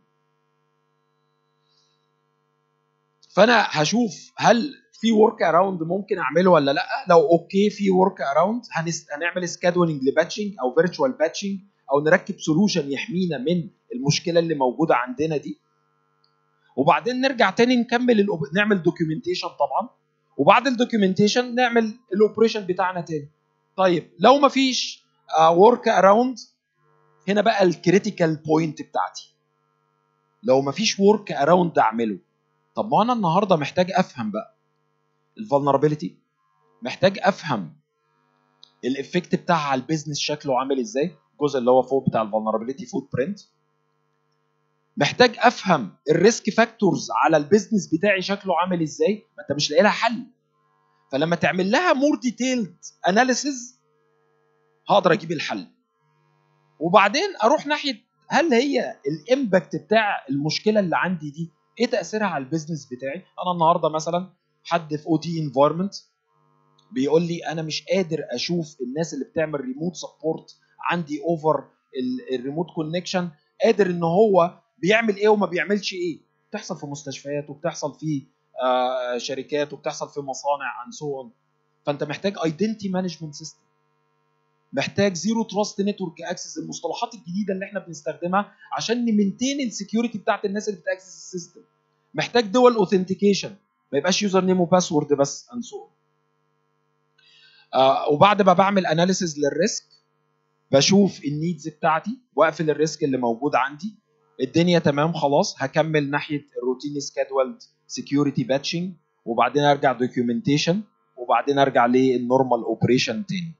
فانا هشوف هل في ورك اراوند ممكن اعمله ولا لا لو اوكي في ورك اراوند هنعمل سكادولينج لباتشنج او فيرتشوال باتشنج او نركب سولوشن يحمينا من المشكله اللي موجوده عندنا دي وبعدين نرجع تاني نكمل الأوب... نعمل دوكيومنتيشن طبعا وبعد الدوكيومنتيشن نعمل الاوبريشن بتاعنا تاني طيب لو ما فيش ورك اراوند هنا بقى الكريتيكال بوينت بتاعتي لو ما فيش ورك اراوند اعمله طب ما انا النهارده محتاج افهم بقى الفولنربيلتي محتاج افهم الافكت بتاعها على البيزنس شكله عامل ازاي الجزء اللي هو فوق بتاع الفولنربيلتي فوت برنت محتاج افهم الريسك فاكتورز على البيزنس بتاعي شكله عامل ازاي ما انت مش لاقي لها حل فلما تعمل لها مور ديتيلد اناليسز هقدر اجيب الحل وبعدين اروح ناحيه هل هي الامباكت بتاع المشكله اللي عندي دي ايه تاثيرها على البيزنس بتاعي انا النهارده مثلا حد في او تي انفايرمنت بيقول لي انا مش قادر اشوف الناس اللي بتعمل ريموت سبورت عندي اوفر الريموت كونكشن قادر ان هو بيعمل ايه وما بيعملش ايه بتحصل في مستشفيات وبتحصل في آه شركات وبتحصل في مصانع عن سو فانت محتاج ايدنتي مانجمنت سيستم محتاج زيرو تراست نتورك اكسس المصطلحات الجديده اللي احنا بنستخدمها عشان نمنتين السكيورتي بتاعت الناس اللي بتاكسس السيستم محتاج دول اوثنتيكيشن ما يبقاش يوزر نيم وباسورد بس اند سو آه وبعد ما بعمل اناليسز للريسك بشوف النيدز بتاعتي واقفل الريسك اللي موجود عندي الدنيا تمام خلاص هكمل ناحيه الروتين سكادولد سكيورتي باتشنج وبعدين ارجع دوكيومنتيشن وبعدين ارجع للنورمال اوبريشن تاني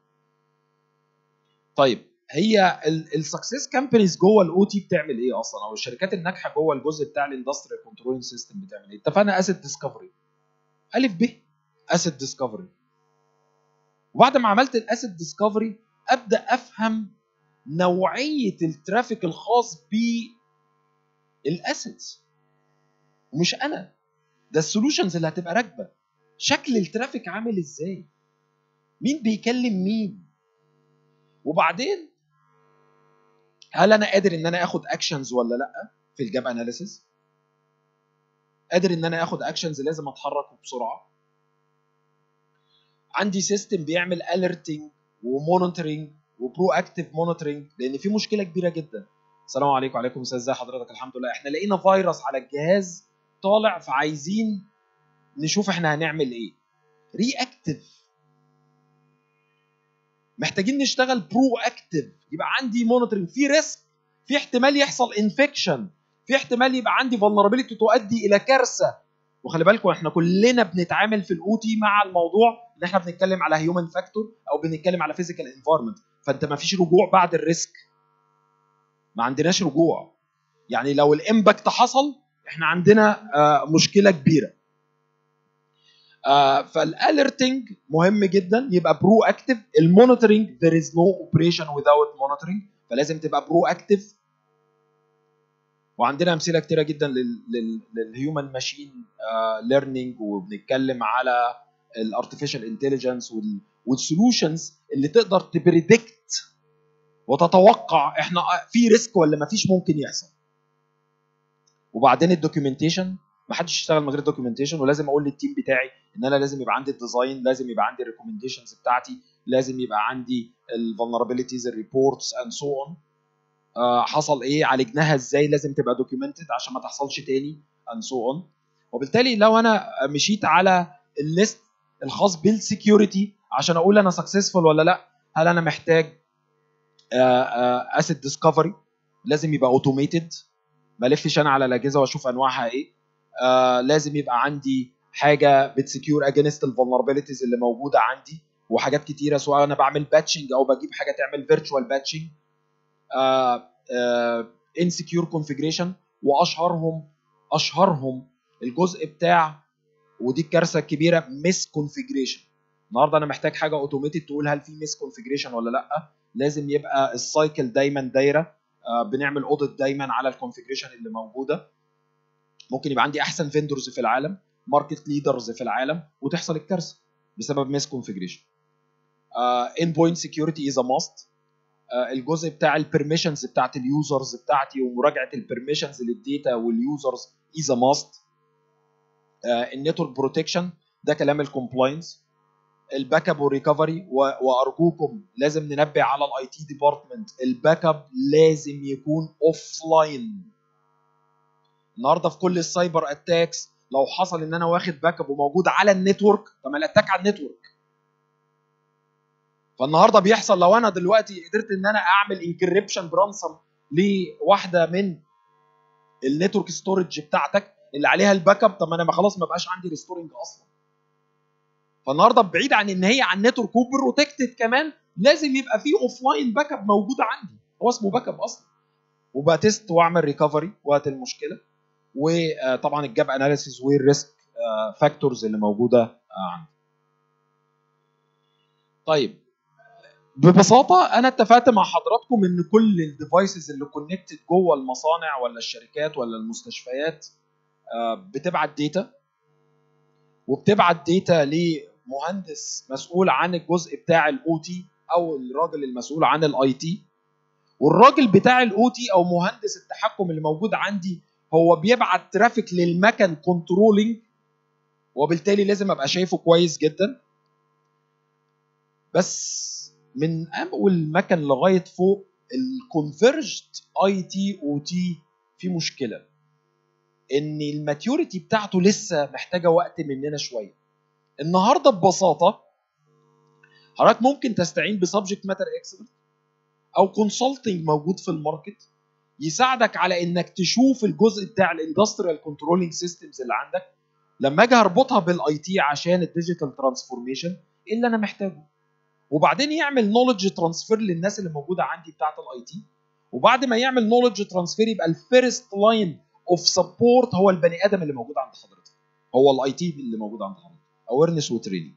طيب هي السكسس كامبانيز جوه الاو تي بتعمل ايه اصلا او الشركات الناجحه جوه الجزء بتاع الاندستريال كنترولينج سيستم بتعمل ايه اتفقنا اسيت ديسكفري الف ب اسيت ديسكفري وبعد ما عملت الاسيت ديسكفري ابدا افهم نوعيه الترافيك الخاص بالاسيتس ومش انا ده السولوشنز اللي هتبقى راكبه شكل الترافيك عامل ازاي مين بيكلم مين وبعدين هل انا قادر ان انا اخد اكشنز ولا لا في الجاب اناليسيس قادر ان انا اخد اكشنز لازم اتحرك بسرعه عندي سيستم بيعمل اليرتنج ومونيتورنج وبرو اكتيف مونيتورنج لان في مشكله كبيره جدا السلام عليكم وعليكم السلام ازي حضرتك الحمد لله احنا لقينا فيروس على الجهاز طالع فعايزين نشوف احنا هنعمل ايه رياكتيف محتاجين نشتغل برو اكتيف يبقى عندي مونيتورنج في ريسك في احتمال يحصل انفكشن في احتمال يبقى عندي فولنربيلتي تؤدي الى كارثه وخلي بالكم احنا كلنا بنتعامل في الاو تي مع الموضوع ان احنا بنتكلم على هيومن فاكتور او بنتكلم على فيزيكال انفايرمنت فانت ما فيش رجوع بعد الريسك ما عندناش رجوع يعني لو الامباكت حصل احنا عندنا آه مشكله كبيره آه فالالرتنج مهم جدا يبقى برو اكتيف المونيتورنج there is no operation without monitoring فلازم تبقى برو اكتيف وعندنا امثله كتيره جدا للهيومن ماشين ليرنينج وبنتكلم على الارتفيشال انتليجنس والسولوشنز اللي تقدر تبريدكت وتتوقع احنا في ريسك ولا ما فيش ممكن يحصل وبعدين الدوكيومنتيشن ما حدش يشتغل من غير دوكيومنتيشن ولازم اقول للتيم بتاعي ان انا لازم يبقى عندي الديزاين لازم يبقى عندي الريكومنديشنز بتاعتي لازم يبقى عندي الفولنربيلتيز الريبورتس اند سو اون حصل ايه عالجناها ازاي لازم تبقى دوكيومنتد عشان ما تحصلش تاني اند سو اون وبالتالي لو انا مشيت على الليست الخاص بالسكيورتي عشان اقول انا سكسسفول ولا لا هل انا محتاج اسيت ديسكفري لازم يبقى اوتوميتد ما الفش انا على الاجهزه واشوف انواعها ايه آه لازم يبقى عندي حاجه بتسكيور اجينست الفولنربيلتيز اللي موجوده عندي وحاجات كتيره سواء انا بعمل باتشنج او بجيب حاجه تعمل فيرتشوال باتشنج انسكيور كونفيجريشن واشهرهم اشهرهم الجزء بتاع ودي الكارثه الكبيره ميس كونفيجريشن النهارده انا محتاج حاجه اوتوميتد تقول هل في ميس كونفيجريشن ولا لا لازم يبقى السايكل دايما دايره آه بنعمل اوديت دايما على الكونفيجريشن اللي موجوده ممكن يبقى عندي احسن فيندورز في العالم ماركت ليدرز في العالم وتحصل الكارثه بسبب ميس كونفيجريشن ان بوينت سكيورتي از ا ماست الجزء بتاع البرميشنز بتاعت اليوزرز بتاعتي ومراجعه البرميشنز للديتا واليوزرز از ا ماست النتورك بروتكشن ده كلام الكومبلاينس الباك اب والريكفري وارجوكم لازم ننبه على الاي تي ديبارتمنت الباك اب لازم يكون اوف لاين النهارده في كل السايبر اتاكس لو حصل ان انا واخد باك اب وموجود على النتورك طب ما الاتاك على النتورك فالنهارده بيحصل لو انا دلوقتي قدرت ان انا اعمل انكريبشن برانسم لواحده من النتورك ستورج بتاعتك اللي عليها الباك اب طب ما انا ما خلاص ما بقاش عندي ريستورنج اصلا فالنهارده بعيد عن ان هي على النتورك وبروتكتد كمان لازم يبقى في اوف لاين باك اب موجود عندي هو اسمه باك اب اصلا وبتست واعمل ريكفري وقت المشكله وطبعا الجاب اناليسيز والريسك فاكتورز اللي موجوده عندي طيب ببساطه انا اتفقت مع حضراتكم ان كل الديفايسز اللي كونكتد جوه المصانع ولا الشركات ولا المستشفيات بتبعت داتا وبتبعت داتا لمهندس مسؤول عن الجزء بتاع الاو تي او الراجل المسؤول عن الاي تي والراجل بتاع الاو تي او مهندس التحكم اللي موجود عندي هو بيبعت ترافيك للمكن كنترولينج وبالتالي لازم ابقى شايفه كويس جدا بس من اول مكن لغايه فوق الكونفرجد اي تي او تي في مشكله ان الماتيوريتي بتاعته لسه محتاجه وقت مننا شويه النهارده ببساطه حضرتك ممكن تستعين بسبجكت ماتر اكسبرت او كونسلتنج موجود في الماركت يساعدك على انك تشوف الجزء بتاع الاندستريال كنترولينج سيستمز اللي عندك لما اجي اربطها بالاي تي عشان الديجيتال ترانسفورميشن ايه اللي انا محتاجه وبعدين يعمل نولج ترانسفير للناس اللي موجوده عندي بتاعه الاي تي وبعد ما يعمل نولج ترانسفير يبقى الفيرست لاين اوف سبورت هو البني ادم اللي موجود عند حضرتك هو الاي تي اللي موجود عند حضرتك اويرنس وتريننج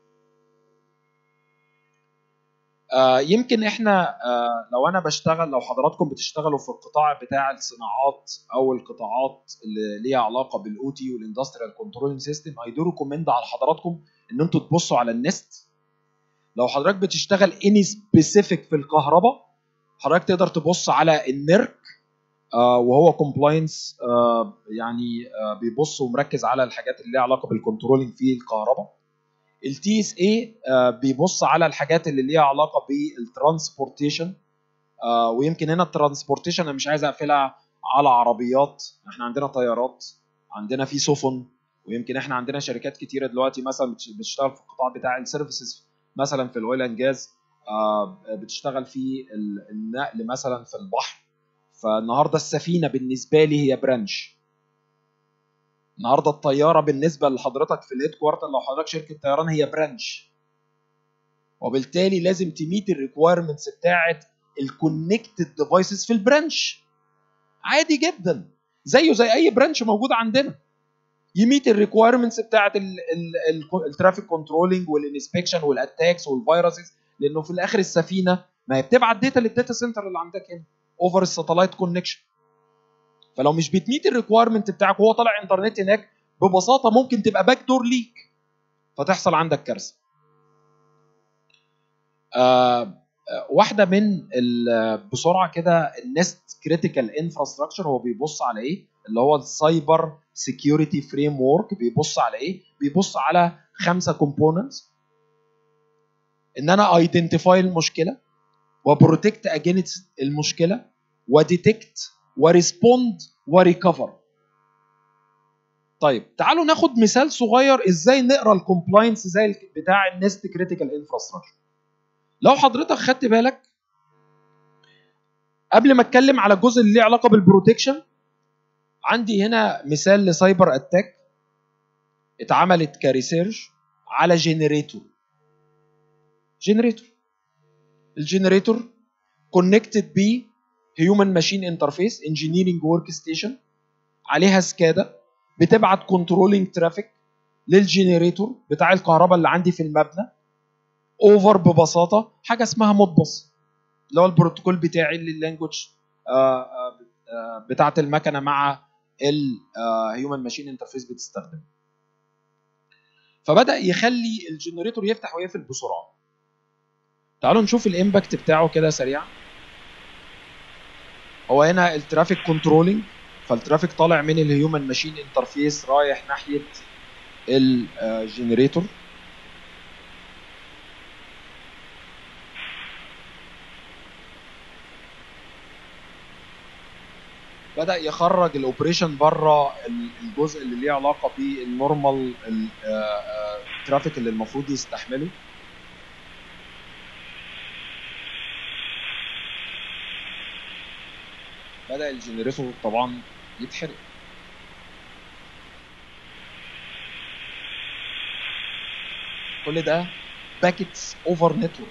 آه يمكن احنا آه لو انا بشتغل لو حضراتكم بتشتغلوا في القطاع بتاع الصناعات او القطاعات اللي ليها علاقه بالاو تي والاندستريال كنترولينج سيستم اي دو ريكومند على حضراتكم ان انتوا تبصوا على النست لو حضرتك بتشتغل اني سبيسيفيك في الكهرباء حضرتك تقدر تبص على النيرك آه وهو كومبلاينس آه يعني آه بيبص ومركز على الحاجات اللي ليها علاقه بالكنترولينج في الكهرباء التي اس اي بيبص على الحاجات اللي ليها علاقه بالترانسبورتيشن ويمكن هنا الترانسبورتيشن انا مش عايز اقفلها على عربيات احنا عندنا طيارات عندنا في سفن ويمكن احنا عندنا شركات كتيره دلوقتي مثلا بتشتغل في القطاع بتاع السيرفيسز مثلا في الاويل اند جاز بتشتغل في النقل مثلا في البحر فالنهارده السفينه بالنسبه لي هي برانش النهارده الطياره بالنسبه لحضرتك في الهيد كوارتر لو حضرتك شركه طيران هي برانش وبالتالي لازم تميت الريكويرمنتس بتاعه الكونكتد ديفايسز في البرانش عادي جدا زيه زي اي برانش موجود عندنا يميت الريكويرمنتس بتاعه الترافيك كنترولينج والانسبكشن والاتاكس والفيروسز لانه في الاخر السفينه ما هي بتبعت داتا للداتا سنتر اللي عندك هنا اوفر الساتلايت كونكشن فلو مش بتميت الريكويرمنت بتاعك وهو طالع انترنت هناك ببساطه ممكن تبقى باك دور ليك فتحصل عندك كارثه. آه واحده من بسرعه كده النست كريتيكال انفراستراكشر هو بيبص على ايه؟ اللي هو السايبر سكيورتي فريم ورك بيبص على ايه؟ بيبص على خمسه كومبوننتس ان انا ايدنتيفاي المشكله وبروتكت اجينست المشكله وديتكت وريسبوند وريكفر طيب تعالوا ناخد مثال صغير ازاي نقرا الكومبلاينس زي بتاع النست كريتيكال انفراستراكشر لو حضرتك خدت بالك قبل ما اتكلم على الجزء اللي ليه علاقه بالبروتكشن عندي هنا مثال لسايبر اتاك اتعملت كريسيرش على جنريتور جنريتور الجنريتور كونكتد ب هيومن ماشين انترفيس انجينيرنج ورك ستيشن عليها سكادا بتبعت كنترولينج ترافيك للجنريتور بتاع الكهرباء اللي عندي في المبنى اوفر ببساطه حاجه اسمها مودبس اللي هو البروتوكول بتاعي اللانجوج بتاعه المكنه مع الهيومن ماشين انترفيس بتستخدم فبدا يخلي الجنريتور يفتح ويقفل بسرعه تعالوا نشوف الامباكت بتاعه كده سريعا هو هنا الترافيك كنترولينج فالترافيك طالع من الهيومن ماشين انترفيس رايح ناحيه الجنريتور بدا يخرج الاوبريشن بره الجزء اللي ليه علاقه بالنورمال الترافيك اللي المفروض يستحمله بدا الجنريتور طبعا يتحرق كل ده باكيتس اوفر نتورك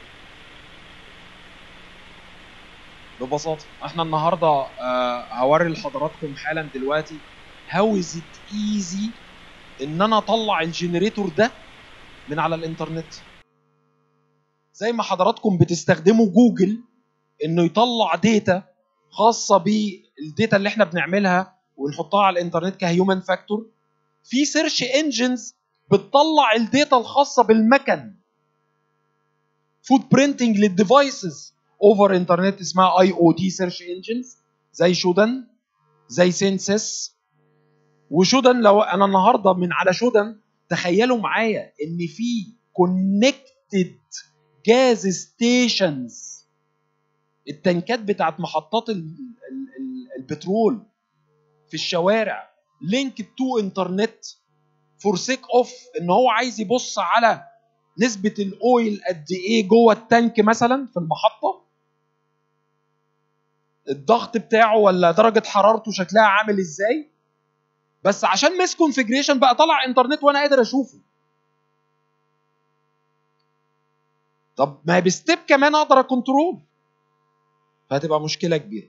ببساطه احنا النهارده آه هوري لحضراتكم حالا دلوقتي هاو از ات ايزي ان انا اطلع الجنريتور ده من على الانترنت زي ما حضراتكم بتستخدموا جوجل انه يطلع داتا خاصه بالداتا اللي احنا بنعملها ونحطها على الانترنت كهيومن فاكتور في سيرش انجنز بتطلع الداتا الخاصه بالمكن فود برينتنج للديفايسز اوفر انترنت اسمها اي او تي سيرش انجنز زي شودن زي سينسس وشودن لو انا النهارده من على شودن تخيلوا معايا ان في كونكتد جاز ستيشنز التنكات بتاعت محطات البترول في الشوارع لينك تو انترنت فور سيك اوف ان هو عايز يبص على نسبة الاويل قد ايه جوه التانك مثلا في المحطة الضغط بتاعه ولا درجة حرارته شكلها عامل ازاي بس عشان مس كونفجريشن بقى طلع انترنت وانا قادر اشوفه طب ما هي بستيب كمان اقدر اكنترول فهتبقى مشكله كبيره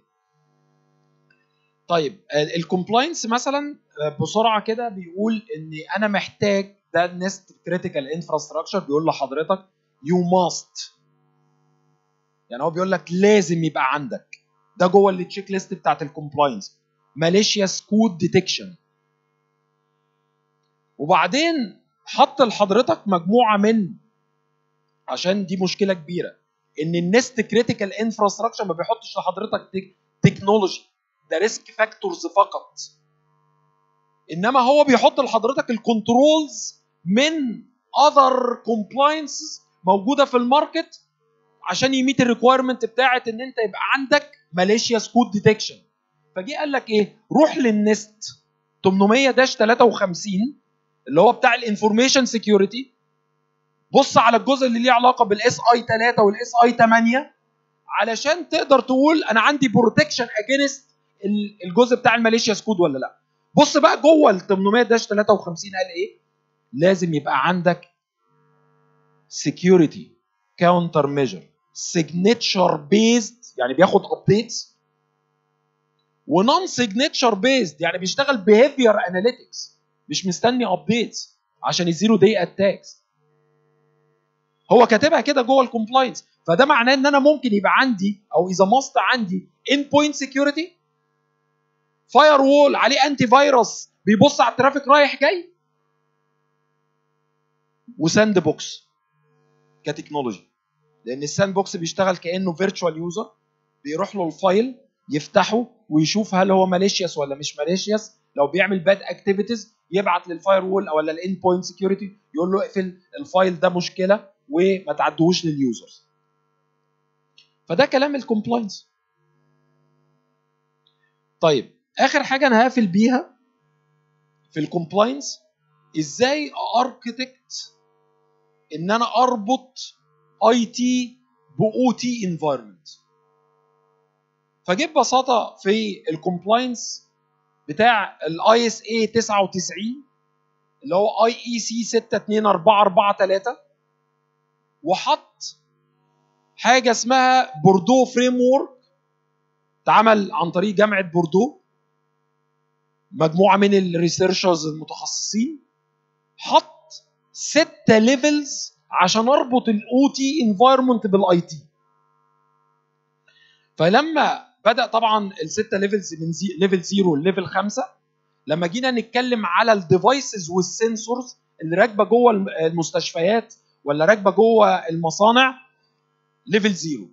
طيب الكومبلاينس مثلا بسرعه كده بيقول ان انا محتاج ده النست كريتيكال انفراستراكشر بيقول لحضرتك يو ماست يعني هو بيقول لك لازم يبقى عندك ده جوه التشيك ليست بتاعت الكومبلاينس ماليشياس كود ديتكشن وبعدين حط لحضرتك مجموعه من عشان دي مشكله كبيره ان النست كريتيكال انفراستراكشر ما بيحطش لحضرتك تكنولوجي ده ريسك فاكتورز فقط انما هو بيحط لحضرتك الكنترولز من اذر كومبلاينسز موجوده في الماركت عشان يميت الريكويرمنت بتاعت ان انت يبقى عندك ماليشياس كود ديتكشن فجي قال لك ايه روح للنست 800 داش 53 اللي هو بتاع الانفورميشن سكيورتي بص على الجزء اللي ليه علاقه بالاس اي 3 والاس اي 8 علشان تقدر تقول انا عندي بروتكشن اجينست الجزء بتاع الماليشياس كود ولا لا بص بقى جوه ال 800 داش 53 قال ايه لازم يبقى عندك security counter measure signature based يعني بياخد updates ونون signature based يعني بيشتغل behavior analytics مش مستني updates عشان يزيرو دي اتاكس هو كاتبها كده جوه الكومبلاينس فده معناه ان انا ممكن يبقى عندي او اذا ماست عندي ان بوينت سكيورتي فاير وول عليه انتي فيروس بيبص على الترافيك رايح جاي وساند بوكس كتكنولوجي لان الساند بوكس بيشتغل كانه فيرتشوال يوزر بيروح له الفايل يفتحه ويشوف هل هو ماليشياس ولا مش ماليشياس لو بيعمل باد اكتيفيتيز يبعت للفاير وول او للاند بوينت سكيورتي يقول له اقفل الفايل ده مشكله وما تعدوهوش لليوزرز فده كلام الكومبلاينس طيب اخر حاجه انا هقفل بيها في الكومبلاينس ازاي اركتكت ان انا اربط اي تي باو تي انفايرمنت فجيب ببساطه في الكومبلاينس بتاع الاي اس اي 99 اللي هو اي اي سي 62443 وحط حاجه اسمها بوردو فريم ورك اتعمل عن طريق جامعه بوردو مجموعه من الريسيرشرز المتخصصين حط ستة ليفلز عشان اربط الاو تي انفايرمنت بالاي تي فلما بدا طبعا الستة ليفلز من زي ليفل 0 لليفل 5 لما جينا نتكلم على الديفايسز والسنسورز اللي راكبه جوه المستشفيات ولا راكبه جوه المصانع ليفل 0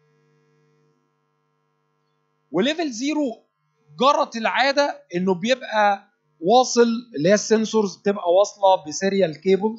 وليفل 0 جرت العاده انه بيبقى واصل اللي هي السنسورز بتبقى واصله بسيريال كيبل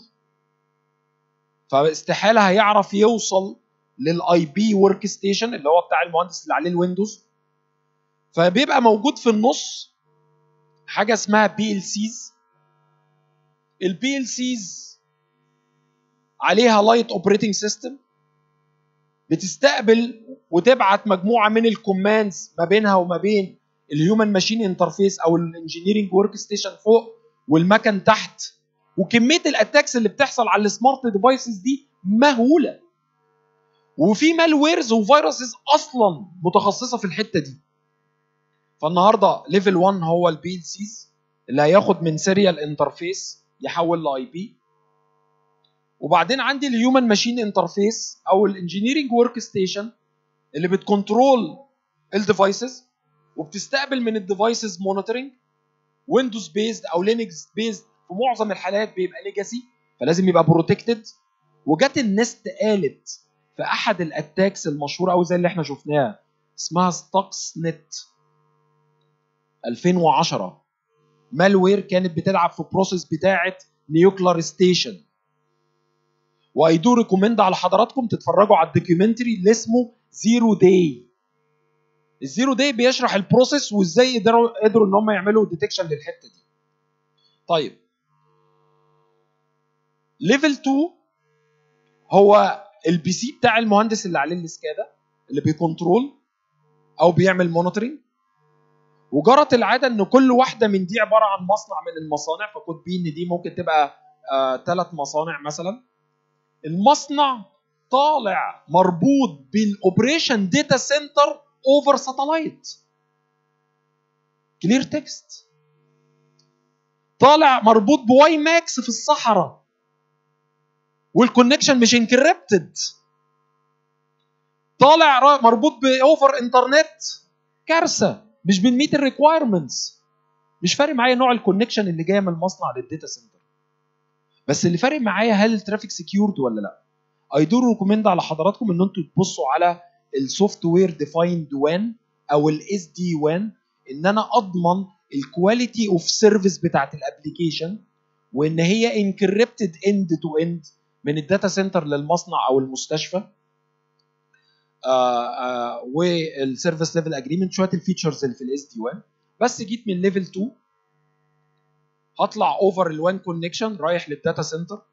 فاستحاله هيعرف يوصل للاي بي ورك ستيشن اللي هو بتاع المهندس اللي عليه الويندوز فبيبقى موجود في النص حاجه اسمها بي ال سيز البي ال سيز عليها لايت اوبريتنج سيستم بتستقبل وتبعت مجموعه من الكوماندز ما بينها وما بين الهيومن ماشين انترفيس او الانجينيرنج ورك ستيشن فوق والمكن تحت وكميه الاتاكس اللي بتحصل على السمارت ديفايسز دي مهوله وفي مالويرز وفيروسز اصلا متخصصه في الحته دي فالنهارده ليفل 1 هو البي ال سيز اللي هياخد من سيريال انترفيس يحول لاي بي وبعدين عندي الهيومن ماشين انترفيس او الانجينيرنج ورك ستيشن اللي بتكنترول الديفايسز وبتستقبل من الديفايسز مونيتورنج ويندوز بيزد او لينكس بيزد في معظم الحالات بيبقى ليجاسي فلازم يبقى بروتكتد وجت النست قالت في احد الاتاكس المشهوره قوي زي اللي احنا شفناها اسمها ستوكس نت 2010 مالوير كانت بتلعب في بروسيس بتاعه نيوكلر ستيشن واي دو ريكومند على حضراتكم تتفرجوا على الدوكيومنتري اللي اسمه زيرو داي الزيرو داي بيشرح البروسيس وازاي قدروا قدروا ان هم يعملوا ديتكشن للحته دي طيب ليفل 2 هو البي سي بتاع المهندس اللي عليه الاسكادا اللي بيكنترول او بيعمل مونيتورنج وجرت العاده ان كل واحده من دي عباره عن مصنع من المصانع فكود بي ان دي ممكن تبقى ثلاث آه مصانع مثلا المصنع طالع مربوط بالاوبريشن داتا سنتر اوفر ساتلايت كلير تكست طالع مربوط بواي ماكس في الصحراء والكونكشن مش انكريبتد طالع مربوط باوفر انترنت كارثه مش بنميت الريكوايرمنتس مش فارق معايا نوع الكونكشن اللي جايه من المصنع للداتا سنتر بس اللي فارق معايا هل الترافيك سكيورد ولا لا اي دو ريكومند على حضراتكم ان انتوا تبصوا على السوفت وير ديفايند وان او الاس دي وان ان انا اضمن الكواليتي اوف سيرفيس بتاعت الابلكيشن وان هي انكريبتد اند تو اند من الداتا سنتر للمصنع او المستشفى والسيرفيس ليفل اجريمنت شويه الفيتشرز اللي في الاس دي 1 بس جيت من ليفل 2 هطلع اوفر الوان كونكشن رايح للداتا سنتر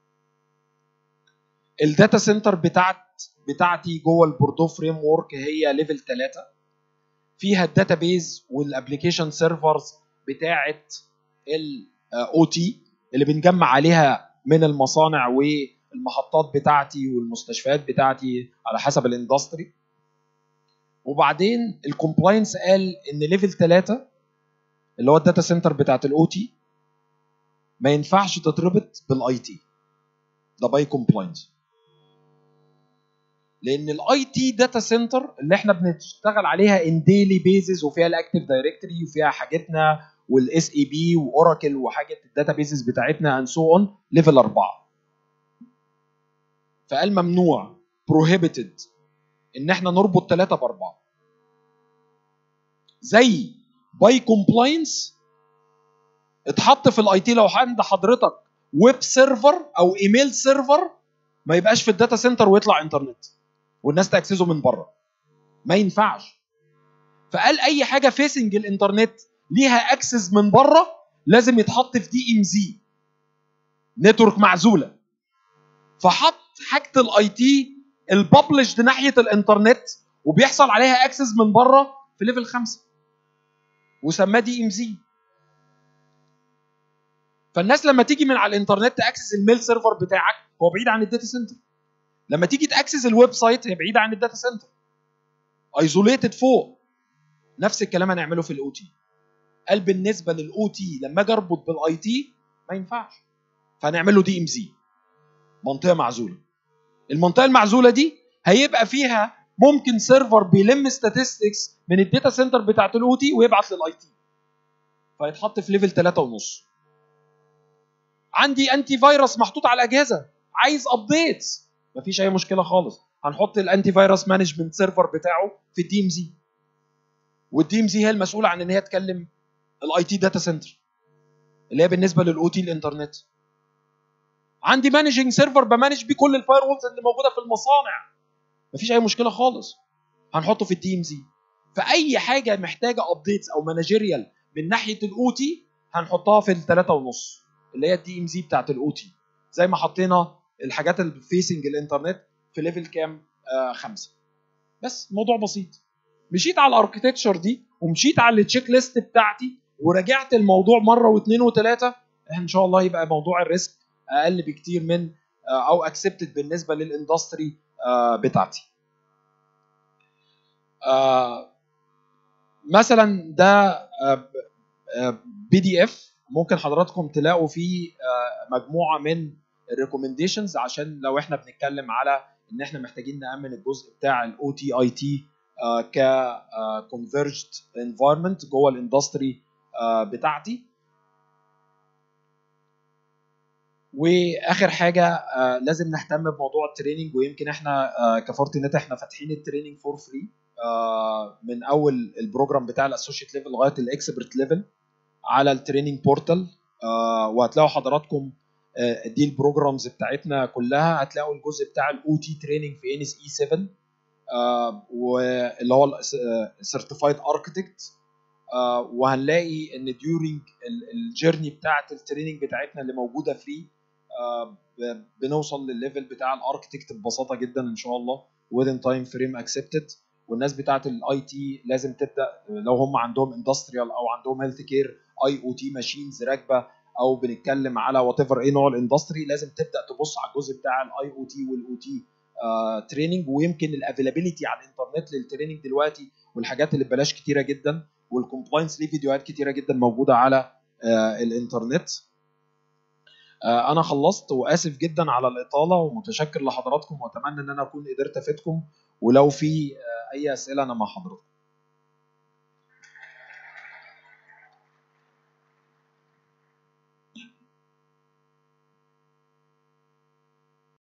الداتا سنتر بتاعت بتاعتي جوه البوردو فريم ورك هي ليفل 3 فيها الداتا بيز والابلكيشن سيرفرز بتاعت الاو تي اللي بنجمع عليها من المصانع والمحطات بتاعتي والمستشفيات بتاعتي على حسب الاندستري وبعدين الكومبلاينس قال ان ليفل 3 اللي هو الداتا سنتر بتاعت الاو تي ما ينفعش تتربط بالاي تي ده باي كومبلاينس لان الاي تي داتا سنتر اللي احنا بنشتغل عليها ان ديلي بيزز وفيها الاكتيف دايركتوري وفيها حاجتنا والاس اي بي واوراكل وحاجه الداتا بيزز بتاعتنا اند سو اون ليفل 4 فقال ممنوع بروهيبيتد ان احنا نربط 3 باربعه زي باي كومبلاينس اتحط في الاي تي لو عند حضرتك ويب سيرفر او ايميل سيرفر ما يبقاش في الداتا سنتر ويطلع انترنت والناس تاكسسه من بره ما ينفعش فقال اي حاجه فيسنج الانترنت ليها اكسس من بره لازم يتحط في دي ام زي نتورك معزوله فحط حاجه الاي تي الببلشد ناحيه الانترنت وبيحصل عليها اكسس من بره في ليفل خمسه وسماه دي ام زي فالناس لما تيجي من على الانترنت تاكسس الميل سيرفر بتاعك هو بعيد عن الداتا سنتر لما تيجي تاكسس الويب سايت هي بعيده عن الداتا سنتر ايزوليتد فوق نفس الكلام هنعمله في الاو تي قال بالنسبه للاو تي لما اجي اربط بالاي تي ما ينفعش فهنعمل له دي ام زي منطقه معزوله المنطقه المعزوله دي هيبقى فيها ممكن سيرفر بيلم statistics من الداتا سنتر بتاعت الاو تي ويبعت للاي تي فيتحط في ليفل 3 ونص عندي انتي فيروس محطوط على الاجهزه عايز ابديتس مفيش اي مشكله خالص هنحط الانتي فيروس مانجمنت سيرفر بتاعه في الدي ام زي والدي ام زي هي المسؤوله عن ان هي تكلم الاي تي داتا سنتر اللي هي بالنسبه للاو تي الانترنت عندي مانجنج سيرفر بمانج بيه كل الفاير وولز اللي موجوده في المصانع مفيش اي مشكله خالص هنحطه في الدي ام زي فاي حاجه محتاجه ابديتس او مانجيريال من ناحيه الاو تي هنحطها في الثلاثة ونص اللي هي الدي ام زي بتاعت الاو تي زي ما حطينا الحاجات اللي فيسنج الانترنت في ليفل كام؟ آه خمسه بس الموضوع بسيط مشيت على الاركتكتشر دي ومشيت على التشيك ليست بتاعتي وراجعت الموضوع مره واثنين وثلاثه ان شاء الله يبقى موضوع الريسك اقل بكتير من آه او اكسبتد بالنسبه للاندستري آه بتاعتي. آه مثلا ده بي دي اف ممكن حضراتكم تلاقوا فيه مجموعه من الريكومنديشنز عشان لو احنا بنتكلم على ان احنا محتاجين نامن الجزء بتاع الاو تي اي تي ك كونفرجد انفايرمنت جوه الاندستري بتاعتي واخر حاجه لازم نهتم بموضوع التريننج ويمكن احنا كفورتي نت احنا فاتحين التريننج فور فري من اول البروجرام بتاع الاسوشيت ليفل لغايه الاكسبرت ليفل على التريننج بورتال وهتلاقوا حضراتكم دي البروجرامز بتاعتنا كلها هتلاقوا الجزء بتاع الاو تي تريننج في ان اس اي 7 واللي هو سيرتيفايد اركتكت وهنلاقي ان ديورنج الجيرني بتاعه التريننج بتاعتنا اللي موجوده فري بنوصل للليفل بتاع الاركتكت ببساطه جدا ان شاء الله within time frame accepted والناس بتاعه الاي تي لازم تبدا لو هم عندهم اندستريال او عندهم هيلث كير اي او تي ماشينز راكبه او بنتكلم على وات ايفر ايه نوع الاندستري لازم تبدا تبص على الجزء بتاع الاي او تي والاو تي تريننج ويمكن الافيلابيلتي على الانترنت للتريننج دلوقتي والحاجات اللي ببلاش كتيره جدا والكومبلاينس ليه فيديوهات كتيره جدا موجوده على آه الانترنت آه انا خلصت واسف جدا على الاطاله ومتشكر لحضراتكم واتمنى ان انا اكون قدرت افيدكم ولو في آه اي اسئله انا مع حضراتكم